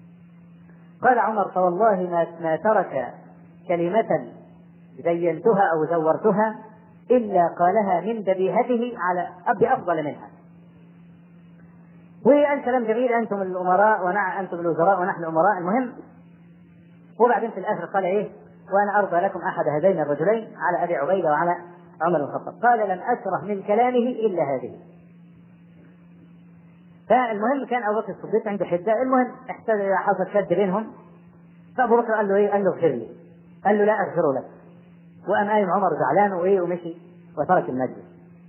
قال عمر فوالله ما ما ترك كلمة زينتها أو زورتها إلا قالها من بديهته على أب أفضل منها وقال كلام جميل أنتم الأمراء ونع أنتم الوزراء ونحن الأمراء المهم وبعدين في الآخر قال إيه وأنا أرضى لكم أحد هذين الرجلين على أبي عبيدة وعلى عمر بن الخطاب قال لم أكره من كلامه إلا هذه فالمهم كان أبو بكر الصديق عنده حدة المهم حصل شد بينهم فأبو بكر قال له إيه قال له اغفر لي قال له لا اغفر لك وقام قايم عمر زعلان وايه ومشي وترك المسجد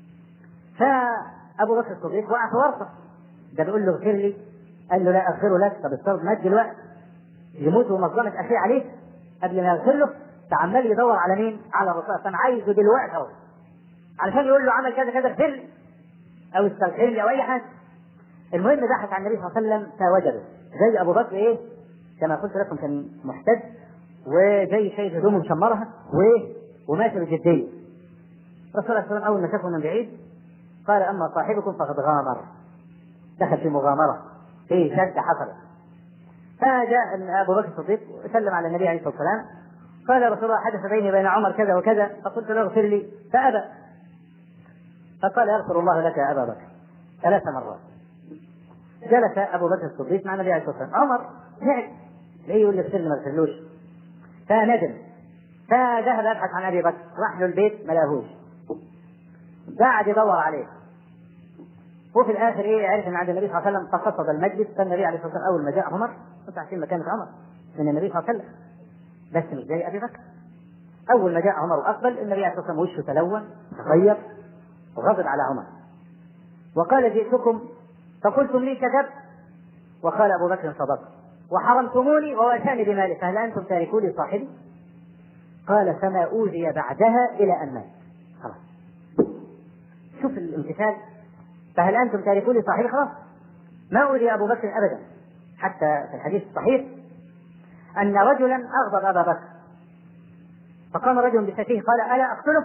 فابو بكر الصديق وقع في ورطه ده بيقول له اغفر لي قال له لا اغفر لك طب افترض مات دلوقتي يموت ومظلمه اخيه عليه قبل ما يغفر له فعمال يدور على مين؟ على الرسول فانا عايزه دلوقتي اهو علشان يقول له عمل كذا كذا اغفر لي او استغفر لي او اي حاجه المهم ضحك على النبي صلى الله عليه وسلم فوجده زي ابو بكر ايه كما قلت لكم كان محتج وجاي شايف هدومه مشمرها وايه وماشي بجديه الرسول صلى الله عليه وسلم اول ما شافه من بعيد قال اما صاحبكم فقد غامر دخل في مغامره في شده حصلت فجاء ابو بكر الصديق وسلم على النبي عليه الصلاه والسلام قال يا رسول الله حدث بيني وبين عمر كذا وكذا فقلت له اغفر لي فابى فقال يغفر الله لك يا ابا بكر ثلاث مرات جلس ابو بكر الصديق مع النبي عليه الصلاه والسلام عمر زعل ليه يقول لي اغفر لي ما اغفرلوش فندم فذهب يبحث عن ابي بكر راح له البيت ما لقاهوش قعد يدور عليه وفي الاخر ايه عرف ان عند النبي صلى الله عليه وسلم فقصد المجلس فالنبي عليه الصلاه والسلام اول ما جاء عمر كنت عارفين مكانة عمر من النبي صلى الله عليه وسلم بس مش زي ابي بكر اول ما جاء عمر واقبل النبي عليه الصلاه والسلام وشه تلون تغير وغضب على عمر وقال جئتكم فقلتم لي كذبت وقال ابو بكر صدقت وحرمتموني وواتاني بمالي فهل انتم تاركوا لي صاحبي؟ قال فما اوذي بعدها الى ان مات خلاص شوف الامتثال فهل انتم تاركوا لي صاحبي خلاص ما اوذي ابو بكر ابدا حتى في الحديث الصحيح ان رجلا اغضب ابا بكر فقام رجل بسيفه قال الا اقتله؟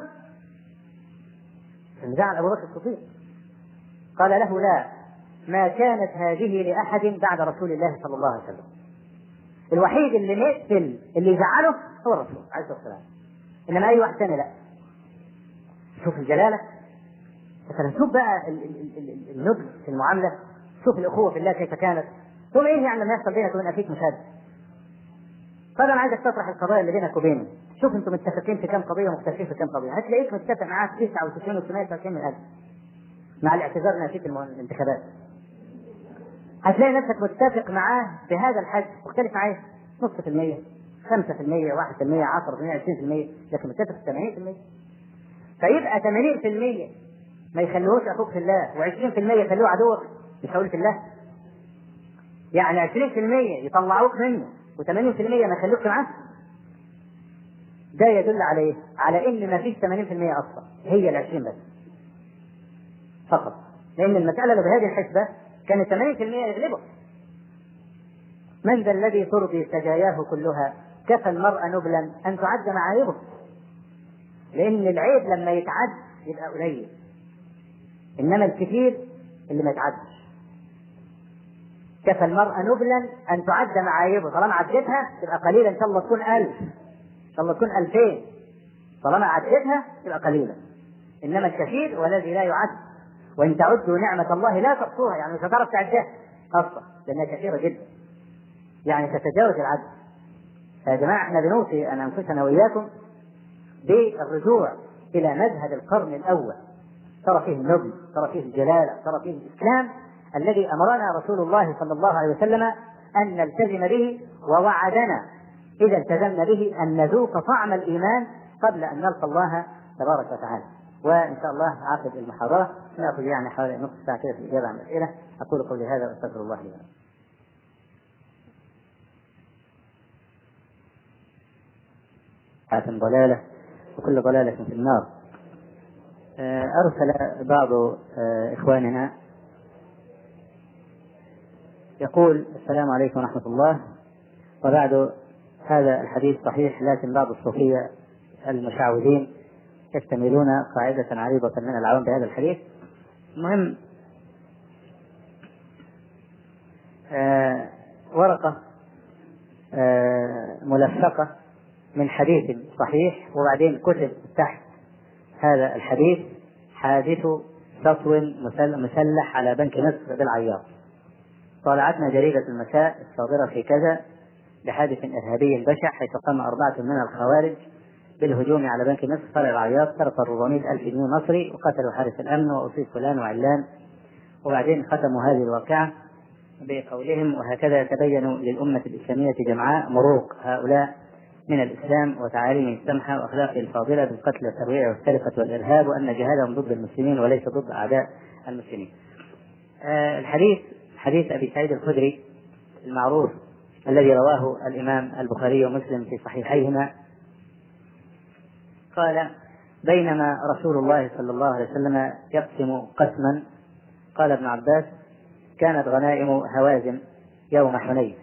زعل ابو بكر الصديق قال له لا ما كانت هذه لاحد بعد رسول الله صلى الله عليه وسلم الوحيد اللي نقتل اللي يزعله هو الرسول عليه الصلاه والسلام انما اي واحد ثاني لا شوف الجلاله مثلا شوف بقى النبل في المعامله شوف الاخوه في الله كيف كانت ثم ايه يعني لما يحصل بينك وبين اخيك مشاده طب انا عايزك تطرح القضايا اللي بينك وبينه شوف انتم متفقين في كم قضيه ومختلفين في كم قضيه هتلاقيك متفق معاه في 99 و99 من الف مع الاعتذار انها في الانتخابات هتلاقي نفسك متفق معاه بهذا الحد مختلف معاه نص في المية خمسة في المية واحد في المية عشرة في المية عشرين في المية لكن متفق ثمانين في المية فيبقى ثمانين في المية ما يخلوهوش أخوك في الله وعشرين في المية يخلوه عدوك مش هقول في الله يعني عشرين في المية يطلعوك منه وثمانين في المية ما يخلوكش معاه ده يدل على ايه؟ على ان ما فيش 80% اصلا هي ال 20 بس فقط لان المساله لو بهذه الحسبه كان 80% يغلبه من ذا الذي ترضي سجاياه كلها كفى المرء نبلا ان تعد معايبه لان العيب لما يتعد يبقى قليل انما الكثير اللي ما يتعدش كفى المرء نبلا ان تعد معايبه طالما عدتها تبقى قليله ان شاء الله تكون ألف ان شاء الله تكون ألفين طالما عدتها تبقى قليله انما الكثير والذي لا يعد وان تعدوا نعمه الله لا تحصوها يعني مش هتعرف تعدها اصلا لانها كثيره جدا يعني تتجاوز العدد يا جماعه احنا بنوصي ان انفسنا واياكم بالرجوع الى مذهب القرن الاول ترى فيه النبل ترى فيه الجلاله ترى فيه الاسلام الذي امرنا رسول الله صلى الله عليه وسلم ان نلتزم به ووعدنا اذا التزمنا به ان نذوق طعم الايمان قبل ان نلقى الله تبارك وتعالى وان شاء الله عقب المحاضره ناخذ يعني حوالي نصف ساعه كده في الاجابه عن الاسئله اقول قولي هذا واستغفر الله لي ولكم ضلالة وكل ضلالة في النار أرسل بعض إخواننا يقول السلام عليكم ورحمة الله وبعد هذا الحديث صحيح لكن بعض الصوفية المشعوذين يحتملون قاعدة عريضة من العوام بهذا الحديث المهم آه ورقة آه ملفقة من حديث صحيح وبعدين كتب تحت هذا الحديث حادث سطو مسلح على بنك مصر بالعياط طالعتنا جريدة المساء الصادرة في كذا بحادث إرهابي بشع حيث قام أربعة من الخوارج بالهجوم على بنك مصر فرع العياط صرف 400 ألف جنيه مصري وقتلوا حارس الأمن وأصيب فلان وعلان وبعدين ختموا هذه الواقعة بقولهم وهكذا يتبين للأمة الإسلامية جمعاء مروق هؤلاء من الإسلام وتعاليمه السمحة وأخلاقه الفاضلة بالقتل والترويع والسرقة والإرهاب وأن جهادهم ضد المسلمين وليس ضد أعداء المسلمين. آه الحديث حديث أبي سعيد الخدري المعروف الذي رواه الإمام البخاري ومسلم في صحيحيهما قال بينما رسول الله صلى الله عليه وسلم يقسم قسما قال ابن عباس كانت غنائم هوازن يوم حنين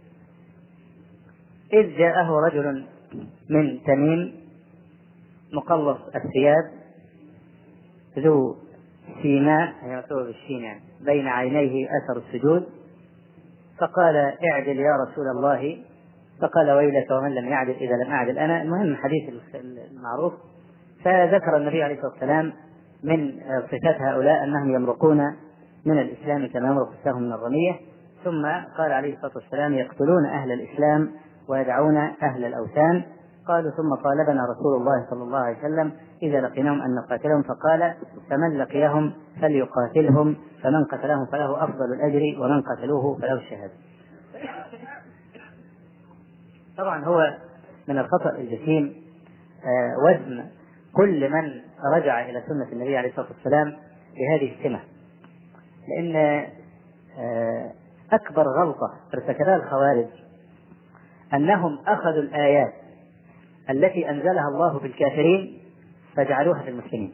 إذ جاءه رجل من تميم مقلص الثياب ذو سيماء هي مكتوبة بالشين يعني بين عينيه أثر السجود فقال اعدل يا رسول الله فقال ويلك ومن لم يعدل إذا لم أعدل أنا المهم الحديث المعروف فذكر النبي عليه الصلاة والسلام من صفات هؤلاء أنهم يمرقون من الإسلام كما يمرق السهم من الرمية ثم قال عليه الصلاة والسلام يقتلون أهل الإسلام ويدعون أهل الأوثان قالوا ثم طالبنا رسول الله صلى الله عليه وسلم إذا لقيناهم أن نقاتلهم فقال فمن لقيهم فليقاتلهم فمن قتلهم فله أفضل الأجر ومن قتلوه فله الشهادة طبعا هو من الخطأ الجسيم وزن كل من رجع إلى سنة النبي عليه الصلاة والسلام بهذه السمة لأن أكبر غلطة ارتكبها الخوارج أنهم أخذوا الآيات التي أنزلها الله في الكافرين فجعلوها في المسلمين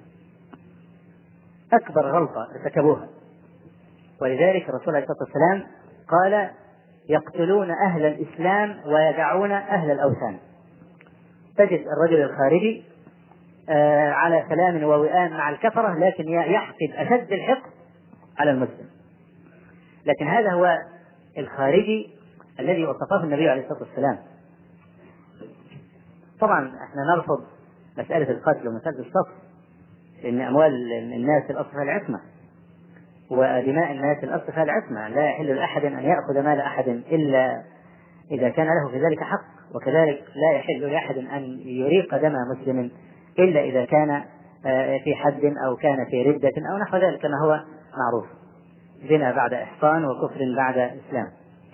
أكبر غلطة ارتكبوها ولذلك الرسول عليه الصلاة والسلام قال يقتلون أهل الإسلام ويدعون أهل الأوثان تجد الرجل الخارجي آه على سلام ووئام مع الكفرة لكن يحقد أشد الحقد على المسلم لكن هذا هو الخارجي الذي وصفه النبي عليه الصلاة والسلام طبعا احنا نرفض مسألة القتل ومسألة الصف ان اموال الناس الاصل فيها العصمه ودماء الناس الاصل فيها العصمه لا يحل لاحد ان ياخذ مال احد الا اذا كان له في ذلك حق وكذلك لا يحل لاحد ان يريق دم مسلم الا اذا كان آه، في حد او كان في رده او نحو ذلك كما هو معروف زنا بعد احصان وكفر بعد اسلام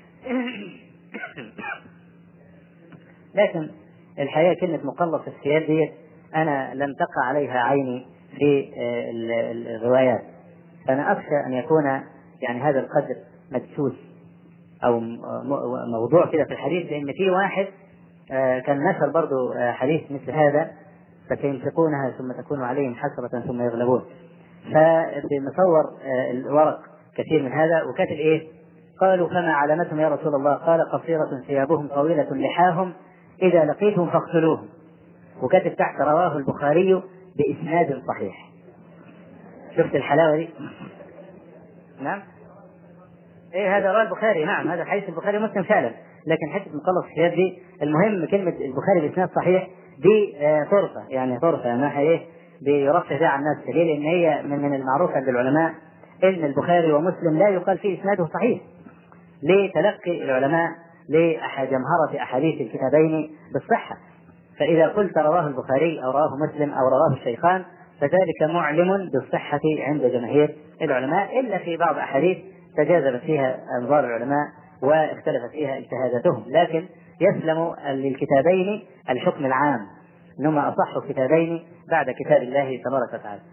لكن الحقيقه كلمه مقلص الثياب ديت انا لم تقع عليها عيني في آه، الروايات فانا اخشى ان يكون يعني هذا القدر مدسوس او موضوع كده في الحديث لان في واحد آه، كان نشر برضه آه، حديث مثل هذا فسينفقونها ثم تكون عليهم حسرة ثم يغلبون فمصور الورق كثير من هذا وكاتب ايه؟ قالوا فما علامتهم يا رسول الله؟ قال قصيرة ثيابهم طويلة لحاهم إذا لقيتهم فاقتلوهم وكاتب تحت رواه البخاري بإسناد صحيح شفت الحلاوة دي؟ نعم ايه هذا رواه البخاري نعم هذا حديث البخاري مسلم فعلا لكن حته مخلص الثياب دي المهم كلمه البخاري باسناد صحيح دي آه طرفه يعني طرفه ما ايه بيرفه بها عن الناس ليه؟ لان هي من من المعروف عند العلماء ان البخاري ومسلم لا يقال فيه اسناده صحيح لتلقي العلماء لجمهرة أحاديث الكتابين بالصحة فإذا قلت رواه البخاري أو رواه مسلم أو رواه الشيخان فذلك معلم بالصحة عند جماهير العلماء إلا في بعض أحاديث تجاذبت فيها أنظار العلماء واختلفت فيها اجتهاداتهم لكن يسلم للكتابين الحكم العام انهما اصح كتابين بعد كتاب الله تبارك وتعالى.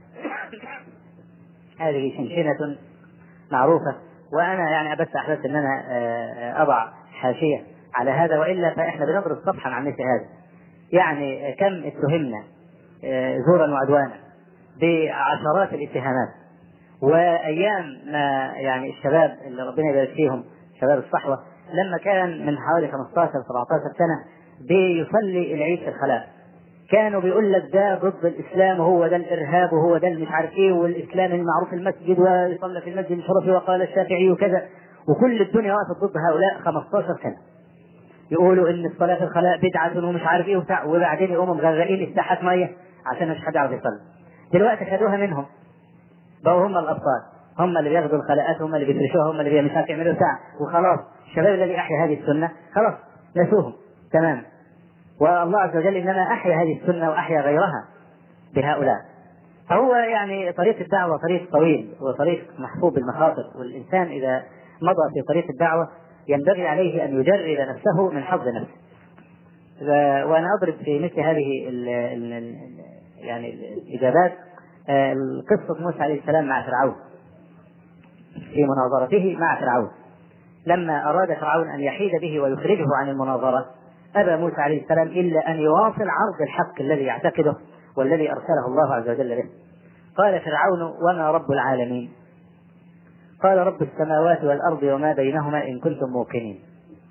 هذه شنشنة معروفة وأنا يعني بس أحببت أن أنا آه، أضع حاشية على هذا وإلا فإحنا بنضرب صفحا عن مثل هذا. يعني كم اتهمنا آه، زورا وعدوانا بعشرات الاتهامات وايام ما يعني الشباب اللي ربنا يبارك فيهم شباب الصحوه لما كان من حوالي 15 17 سنه بيصلي العيد في الخلاء كانوا بيقول لك ده ضد الاسلام وهو ده الارهاب وهو ده مش عارف ايه والاسلام المعروف المسجد ويصلى في المسجد الشرفي وقال الشافعي وكذا وكل الدنيا وقفت ضد هؤلاء 15 سنه يقولوا ان الصلاه في الخلاء بدعه ومش عارف ايه وبتاع وبعدين يقوموا مغرقين الساحات ميه عشان مش حد يعرف يصلي دلوقتي خدوها منهم بقوا هم الابطال هم اللي بياخذوا الخلاءات هم اللي بيفرشوها هم اللي مش عارف يعملوا ساعه وخلاص الشباب الذي احيا هذه السنه خلاص نسوهم تمام والله عز وجل انما احيا هذه السنه واحيا غيرها بهؤلاء فهو يعني طريق الدعوه طريق طويل وطريق محفوظ بالمخاطر والانسان اذا مضى في طريق الدعوه ينبغي عليه ان يجرد نفسه من حظ نفسه وانا اضرب في مثل هذه ال ال يعني الاجابات آه، قصه موسى عليه السلام مع فرعون في مناظرته مع فرعون لما اراد فرعون ان يحيد به ويخرجه عن المناظره ابى موسى عليه السلام الا ان يواصل عرض الحق الذي يعتقده والذي ارسله الله عز وجل به قال فرعون وما رب العالمين قال رب السماوات والارض وما بينهما ان كنتم موقنين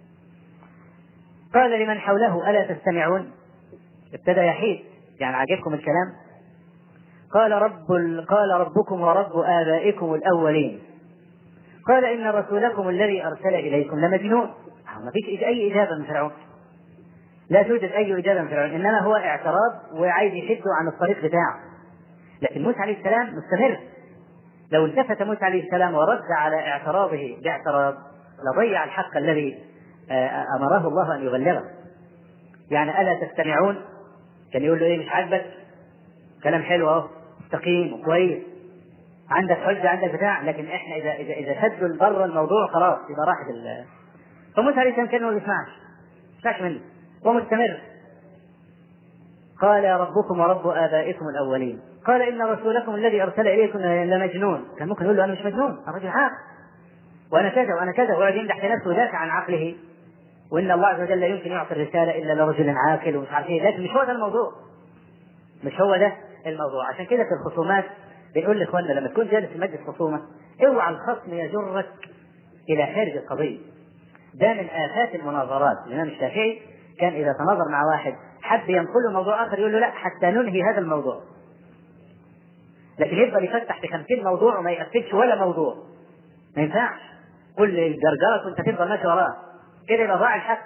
قال لمن حوله الا تستمعون ابتدى يحيد يعني عجبكم الكلام قال رب قال ربكم ورب آبائكم الأولين قال إن رسولكم الذي أرسل إليكم لمجنون ما فيش أي إجابة من فرعون لا توجد أي إجابة من فرعون إنما هو اعتراض وعايز يشده عن الطريق بتاعه لكن موسى عليه السلام مستمر لو التفت موسى عليه السلام ورد على اعتراضه باعتراض لضيع الحق الذي آه، أمره الله أن يبلغه يعني ألا تستمعون كان يقول له إيه مش عاجبك كلام حلو أهو مستقيم وكويس عندك حجه عندك بتاع لكن احنا اذا اذا اذا شدوا بره الموضوع خلاص يبقى راحت ال فموسى عليه السلام كان ما بيسمعش ما منه ومستمر قال يا ربكم ورب ابائكم الاولين قال ان رسولكم الذي ارسل اليكم لمجنون كان ممكن يقول له انا مش مجنون الرجل عاقل وانا كذا وانا كذا ويقعد يمدح في نفسه ويدافع عن عقله وان الله عز وجل لا يمكن يعطي الرساله الا لرجل عاقل ومش عارف ايه لكن مش هو ده الموضوع مش هو ده الموضوع عشان كده في الخصومات بنقول لاخواننا لما تكون جالس في مجلس خصومه اوعى الخصم يجرك الى خارج القضيه ده من افات المناظرات الامام الشافعي كان اذا تناظر مع واحد حب ينقله موضوع اخر يقول له لا حتى ننهي هذا الموضوع لكن يفضل يفتح في خمسين موضوع وما يقفلش ولا موضوع ما ينفعش كل جرجرك وانت تفضل ماشي وراه كده يبقى ضاع الحق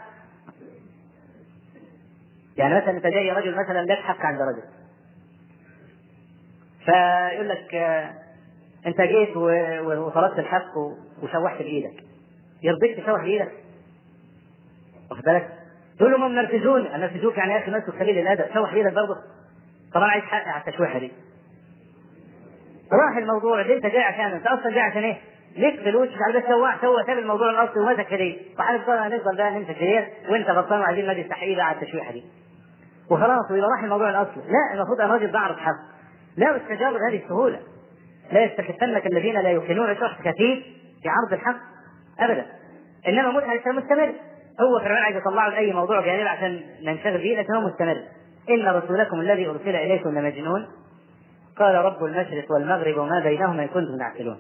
يعني مثلا انت جاي رجل مثلا لك حق عند رجل فيقول لك آه، انت جيت وطلبت الحق وشوحت بايدك يرضيك تشوح بايدك واخد بالك تقول له ما منرفزوني انرفزوك يعني يا اخي نفسك خليل الادب شوح بايدك برضه طبعا عايز حقي على التشويحه دي راح الموضوع اللي انت جاي عشان انت اصلا جاي عشان ايه؟ ليك فلوس مش عارف سواح سوى ساب الموضوع الاصلي ومسك هديه فهنفضل هنفضل بقى نمسك هديه وانت غلطان وعايزين نادي تحقيق على التشويحه دي وخلاص ويبقى راح الموضوع الاصلي لا المفروض انا راجل بعرف حق لا استجابوا بهذه السهوله لا يستخفنك الذين لا يوقنون شخص كثير في عرض الحق ابدا انما متعه مستمر هو فرعون عايز يطلعه لاي موضوع جانبي عشان ننشغل به لكن هو مستمر ان رسولكم الذي ارسل اليكم لمجنون قال رب المشرق والمغرب وما بينهما ان كنتم تعقلون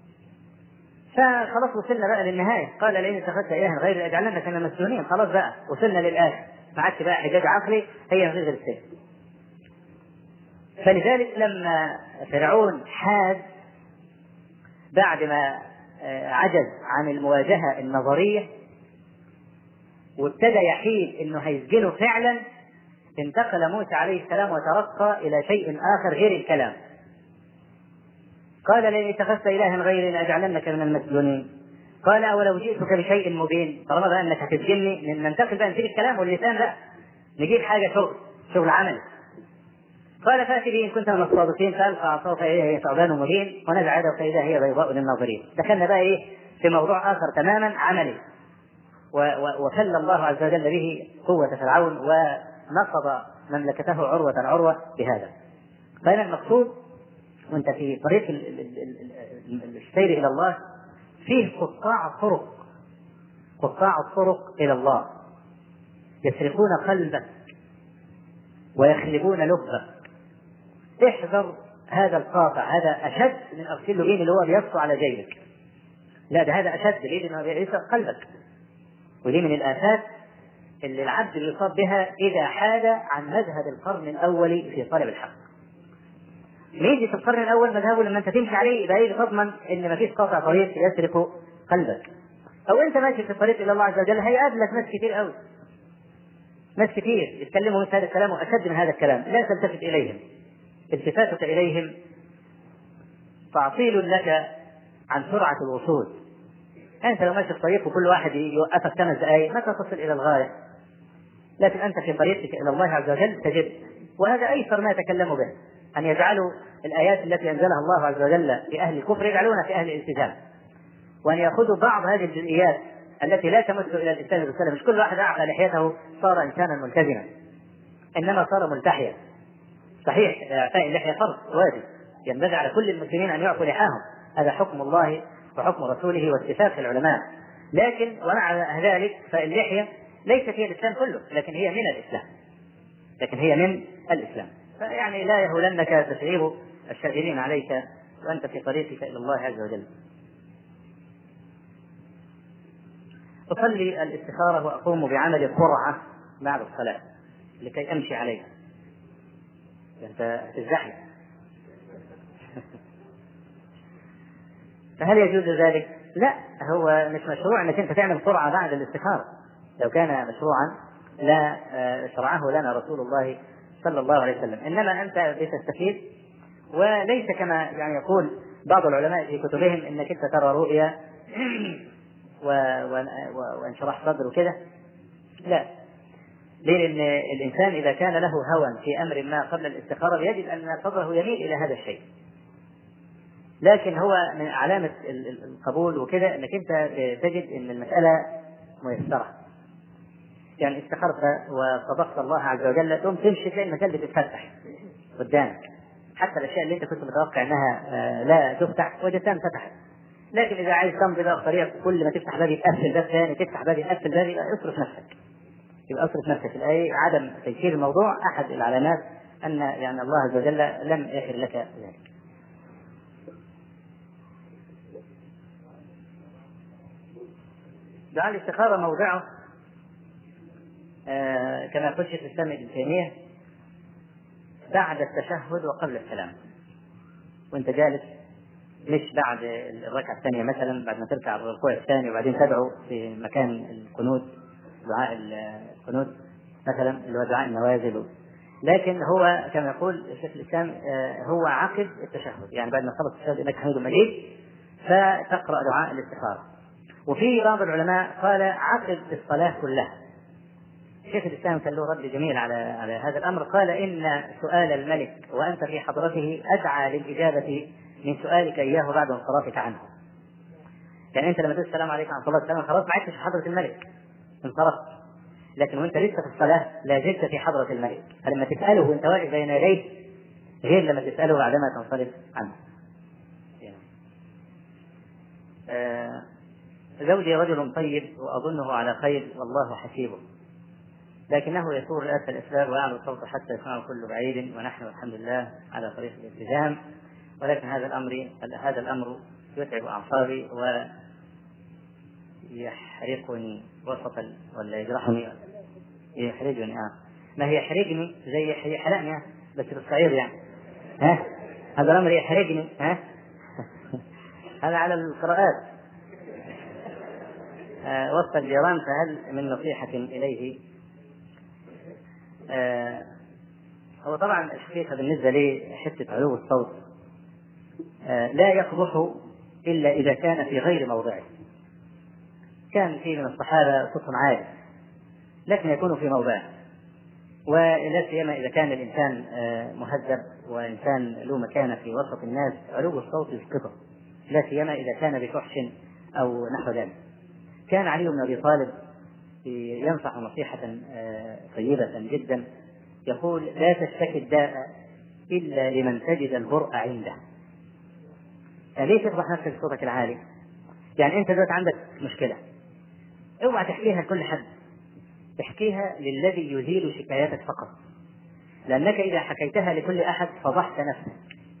فخلاص وصلنا بقى للنهايه قال لئن اتخذت الها غير اجعلنك من المسجونين خلاص بقى وصلنا للاخر ما عادش بقى حجاج عقلي هي غير السجن فلذلك لما فرعون حاد بعد ما آه، عجز عن المواجهه النظريه وابتدى يحيد انه هيسجنه فعلا انتقل موسى عليه السلام وترقى الى شيء اخر غير الكلام قال لئن اتخذت الها غيري لاجعلنك من المسجونين قال اولو جئتك بشيء مبين طالما بقى انك هتسجني ننتقل بقى نسيب الكلام واللسان لا نجيب حاجه شغل شغل عمل قال فات به ان كنت من الصادقين فالقى عصاه فاذا هي ثعبان مبين ونزع يده فاذا هي بيضاء للناظرين دخلنا بقى ايه في موضوع اخر تماما عملي وفل الله عز وجل به قوة فرعون ونقض مملكته عروة عروة بهذا فهنا المقصود وانت في طريق السير الى الله فيه قطاع الطرق قطاع الطرق الى الله يسرقون قلبك ويخلبون لبك احذر هذا القاطع هذا اشد من ارسل لبين اللي هو بيصفو على جيبك لا ده هذا اشد ليه؟ لانه بيسرق قلبك ودي من الآفات اللي العبد يصاب بها إذا حاد عن مذهب القرن الأول في طلب الحق. يجي في القرن الأول مذهبه لما أنت تمشي عليه يبقى يجي تضمن إن ما فيش قاطع طريق يسرق قلبك. أو أنت ماشي في الطريق إلى الله عز وجل هيقابلك ناس كتير قوي. ناس كتير يتكلموا مثل هذا الكلام وأشد من هذا الكلام، لا تلتفت إليهم. التفاتك إليهم تعطيل لك عن سرعة الوصول انت لو ماشي في طريق وكل واحد يوقفك خمس دقائق متى تصل الى الغايه؟ لكن انت في طريقك الى الله عز وجل تجد وهذا ايسر ما يتكلموا به ان يجعلوا الايات التي انزلها الله عز وجل في اهل الكفر يجعلونها في اهل الالتزام وان ياخذوا بعض هذه الجزئيات التي لا تمس الى الاسلام والسلام مش كل واحد اعفى لحيته صار انسانا ملتزما انما صار ملتحيا صحيح اعفاء اللحيه فرض واجب ينبغي على كل المسلمين ان يعفوا لحاهم هذا حكم الله وحكم رسوله واتفاق العلماء لكن ومع ذلك فاللحية ليست هي الإسلام كله لكن هي من الإسلام لكن هي من الإسلام فيعني لا يهولنك تشعير الشاغلين عليك وأنت في طريقك إلى الله عز وجل أصلي الاستخارة وأقوم بعمل قرعة بعد الصلاة لكي أمشي عليها أنت تزحف فهل يجوز ذلك؟ لا هو مش مشروع انك انت تعمل قرعه بعد الاستخاره لو كان مشروعا لا آه، شرعه لنا رسول الله صلى الله عليه وسلم انما انت بتستفيد وليس كما يعني يقول بعض العلماء في كتبهم انك انت ترى رؤيا وانشراح صدر وكده لا ليه؟ لان الانسان اذا كان له هوى في امر ما قبل الاستخاره يجد ان صدره يميل الى هذا الشيء لكن هو من علامة القبول وكده انك انت تجد ان المسألة ميسرة. يعني استخرت وصدقت الله عز وجل تقوم تمشي تلاقي المسألة بتتفتح قدامك. حتى الاشياء اللي انت كنت متوقع انها آه، لا تفتح وجدتها انفتحت. لكن اذا عايز تمضي بقى طريق كل ما تفتح باب يتقفل باب ثاني تفتح باب يتقفل باب يبقى اصرف نفسك. يبقى اصرف نفسك الايه عدم تيسير الموضوع احد العلامات ان يعني الله عز وجل لم يغفر لك ذلك. دعاء الاستخارة موضعه آه كما يقول شيخ الإسلام ابن تيمية بعد التشهد وقبل السلام وأنت جالس مش بعد الركعة الثانية مثلا بعد ما تركع الركوع الثاني وبعدين تدعو في مكان القنوت دعاء القنوت مثلا اللي هو دعاء النوازل لكن هو كما يقول شيخ الاسلام آه، هو عقد التشهد يعني بعد ما خلص التشهد انك حميد مجيد فتقرا دعاء الاستخاره وفي بعض العلماء قال عقد الصلاه كلها شيخ الاسلام كان له رد جميل على على هذا الامر قال ان سؤال الملك وانت في حضرته ادعى للاجابه من سؤالك اياه بعد انصرافك عنه. يعني انت لما تقول السلام عليكم ورحمه الله وبركاته خلاص ما عدتش في حضره الملك انصرفت لكن وانت لسه في الصلاه لا زلت في حضره الملك فلما تساله وانت واقف بين يديه غير لما تساله بعدما تنصرف عنه. آه زوجي رجل طيب واظنه على خير والله حسيبه لكنه يثور رأس الإسلام ويعلو صوته حتى يسمعه كل بعيد ونحن الحمد لله على طريق الالتزام ولكن هذا الأمر هذا الأمر يتعب أعصابي ويحرقني وسط ولا يجرحني يحرجني اه ما هي يحرقني زي يحرقني بس بالصعيد يعني ها هذا الأمر يحرقني ها هذا على القراءات آه وسط الجيران فهل من نصيحة إليه آه هو طبعا الحقيقه بالنسبه لي حته علو الصوت آه لا يقبح الا اذا كان في غير موضعه. كان في من الصحابه صوتهم عالي لكن يكون في موضعه. ولا سيما اذا كان الانسان آه مهذب وانسان له مكانه في وسط الناس علو الصوت يسقطه. لا سيما اذا كان بفحش او نحو ذلك. كان علي بن ابي طالب ينصح نصيحة آه، طيبة جدا يقول لا تشتكي الداء إلا لمن تجد البرء عنده يعني ليه تفضح نفسك بصوتك العالي؟ يعني أنت دلوقتي عندك مشكلة اوعى تحكيها لكل حد احكيها للذي يزيل شكاياتك فقط لأنك إذا حكيتها لكل أحد فضحت نفسك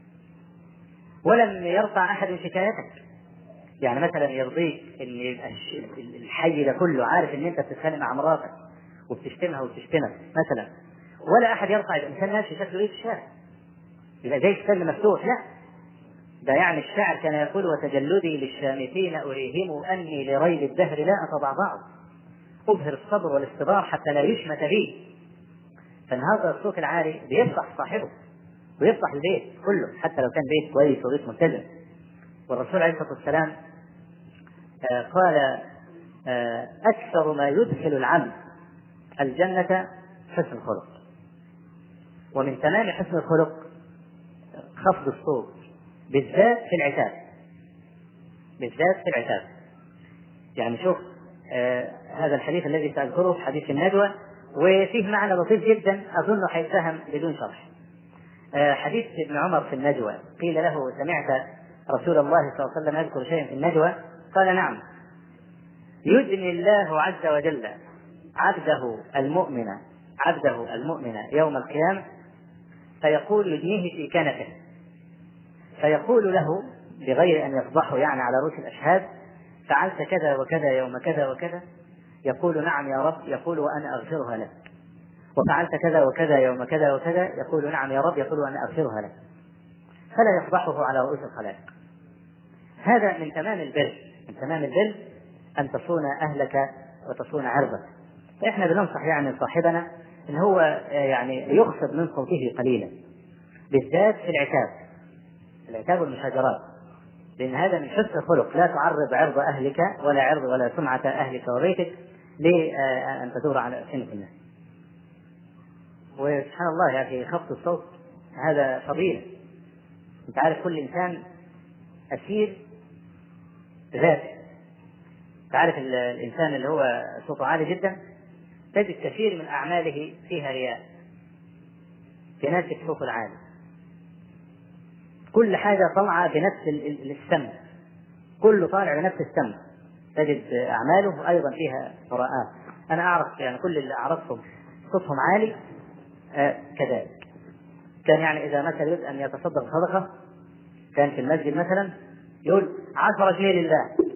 ولم يرفع أحد شكايتك يعني مثلا يرضيك ان يبقى الحي ده كله عارف ان انت بتتخانق مع مراتك وبتشتمها وبتشتمك مثلا ولا احد يرفع الانسان ماشي شكله ايه في الشارع يبقى زي السلم مفتوح لا ده يعني الشاعر كان يقول وتجلدي للشامتين اريهم اني لريب الدهر لا اتضعضع ابهر الصبر والاستبار حتى لا يشمت بي فانهار الصوت العالي بيفضح صاحبه ويفضح البيت كله حتى لو كان بيت كويس وبيت ملتزم والرسول عليه الصلاه والسلام آه، قال آه، أكثر ما يدخل العبد الجنة حسن الخلق ومن تمام حسن الخلق خفض الصوت بالذات في العتاب بالذات في العتاب يعني شوف آه هذا الحديث الذي سأذكره حديث الندوة وفيه معنى لطيف جدا أظنه حيتفهم بدون شرح آه حديث ابن عمر في النجوى قيل له سمعت رسول الله صلى الله عليه وسلم يذكر شيئا في النجوى قال نعم يدني الله عز وجل عبده المؤمن عبده المؤمن يوم القيامة فيقول يدنيه في كنفه فيقول له بغير أن يفضحه يعني على رؤوس الأشهاد فعلت كذا وكذا يوم كذا وكذا يقول نعم يا رب يقول وأنا أغفرها لك وفعلت كذا وكذا يوم كذا وكذا يقول نعم يا رب يقول وأنا أغفرها لك فلا يفضحه على رؤوس الخلائق هذا من تمام البر من تمام البر أن تصون أهلك وتصون عرضك فإحنا بننصح يعني صاحبنا أن هو يعني يخفض من صوته قليلا بالذات في العتاب العتاب والمشاجرات لأن هذا من حسن الخلق لا تعرض عرض أهلك ولا عرض ولا سمعة أهلك وبيتك لأن تدور على ألسنة الناس وسبحان الله يا أخي خفض الصوت هذا فضيلة أنت عارف كل إنسان أسير ذاته تعرف الانسان اللي هو صوته عالي جدا تجد كثير من اعماله فيها رياء بنفس الصوت العالي كل حاجه طالعه بنفس السم كله طالع بنفس السم تجد اعماله ايضا فيها قراءات انا اعرف يعني كل اللي اعرفهم صوتهم عالي آه كذلك كان يعني اذا مثلا يريد ان يتصدق صدقه كان في المسجد مثلا يقول 10 جنيه لله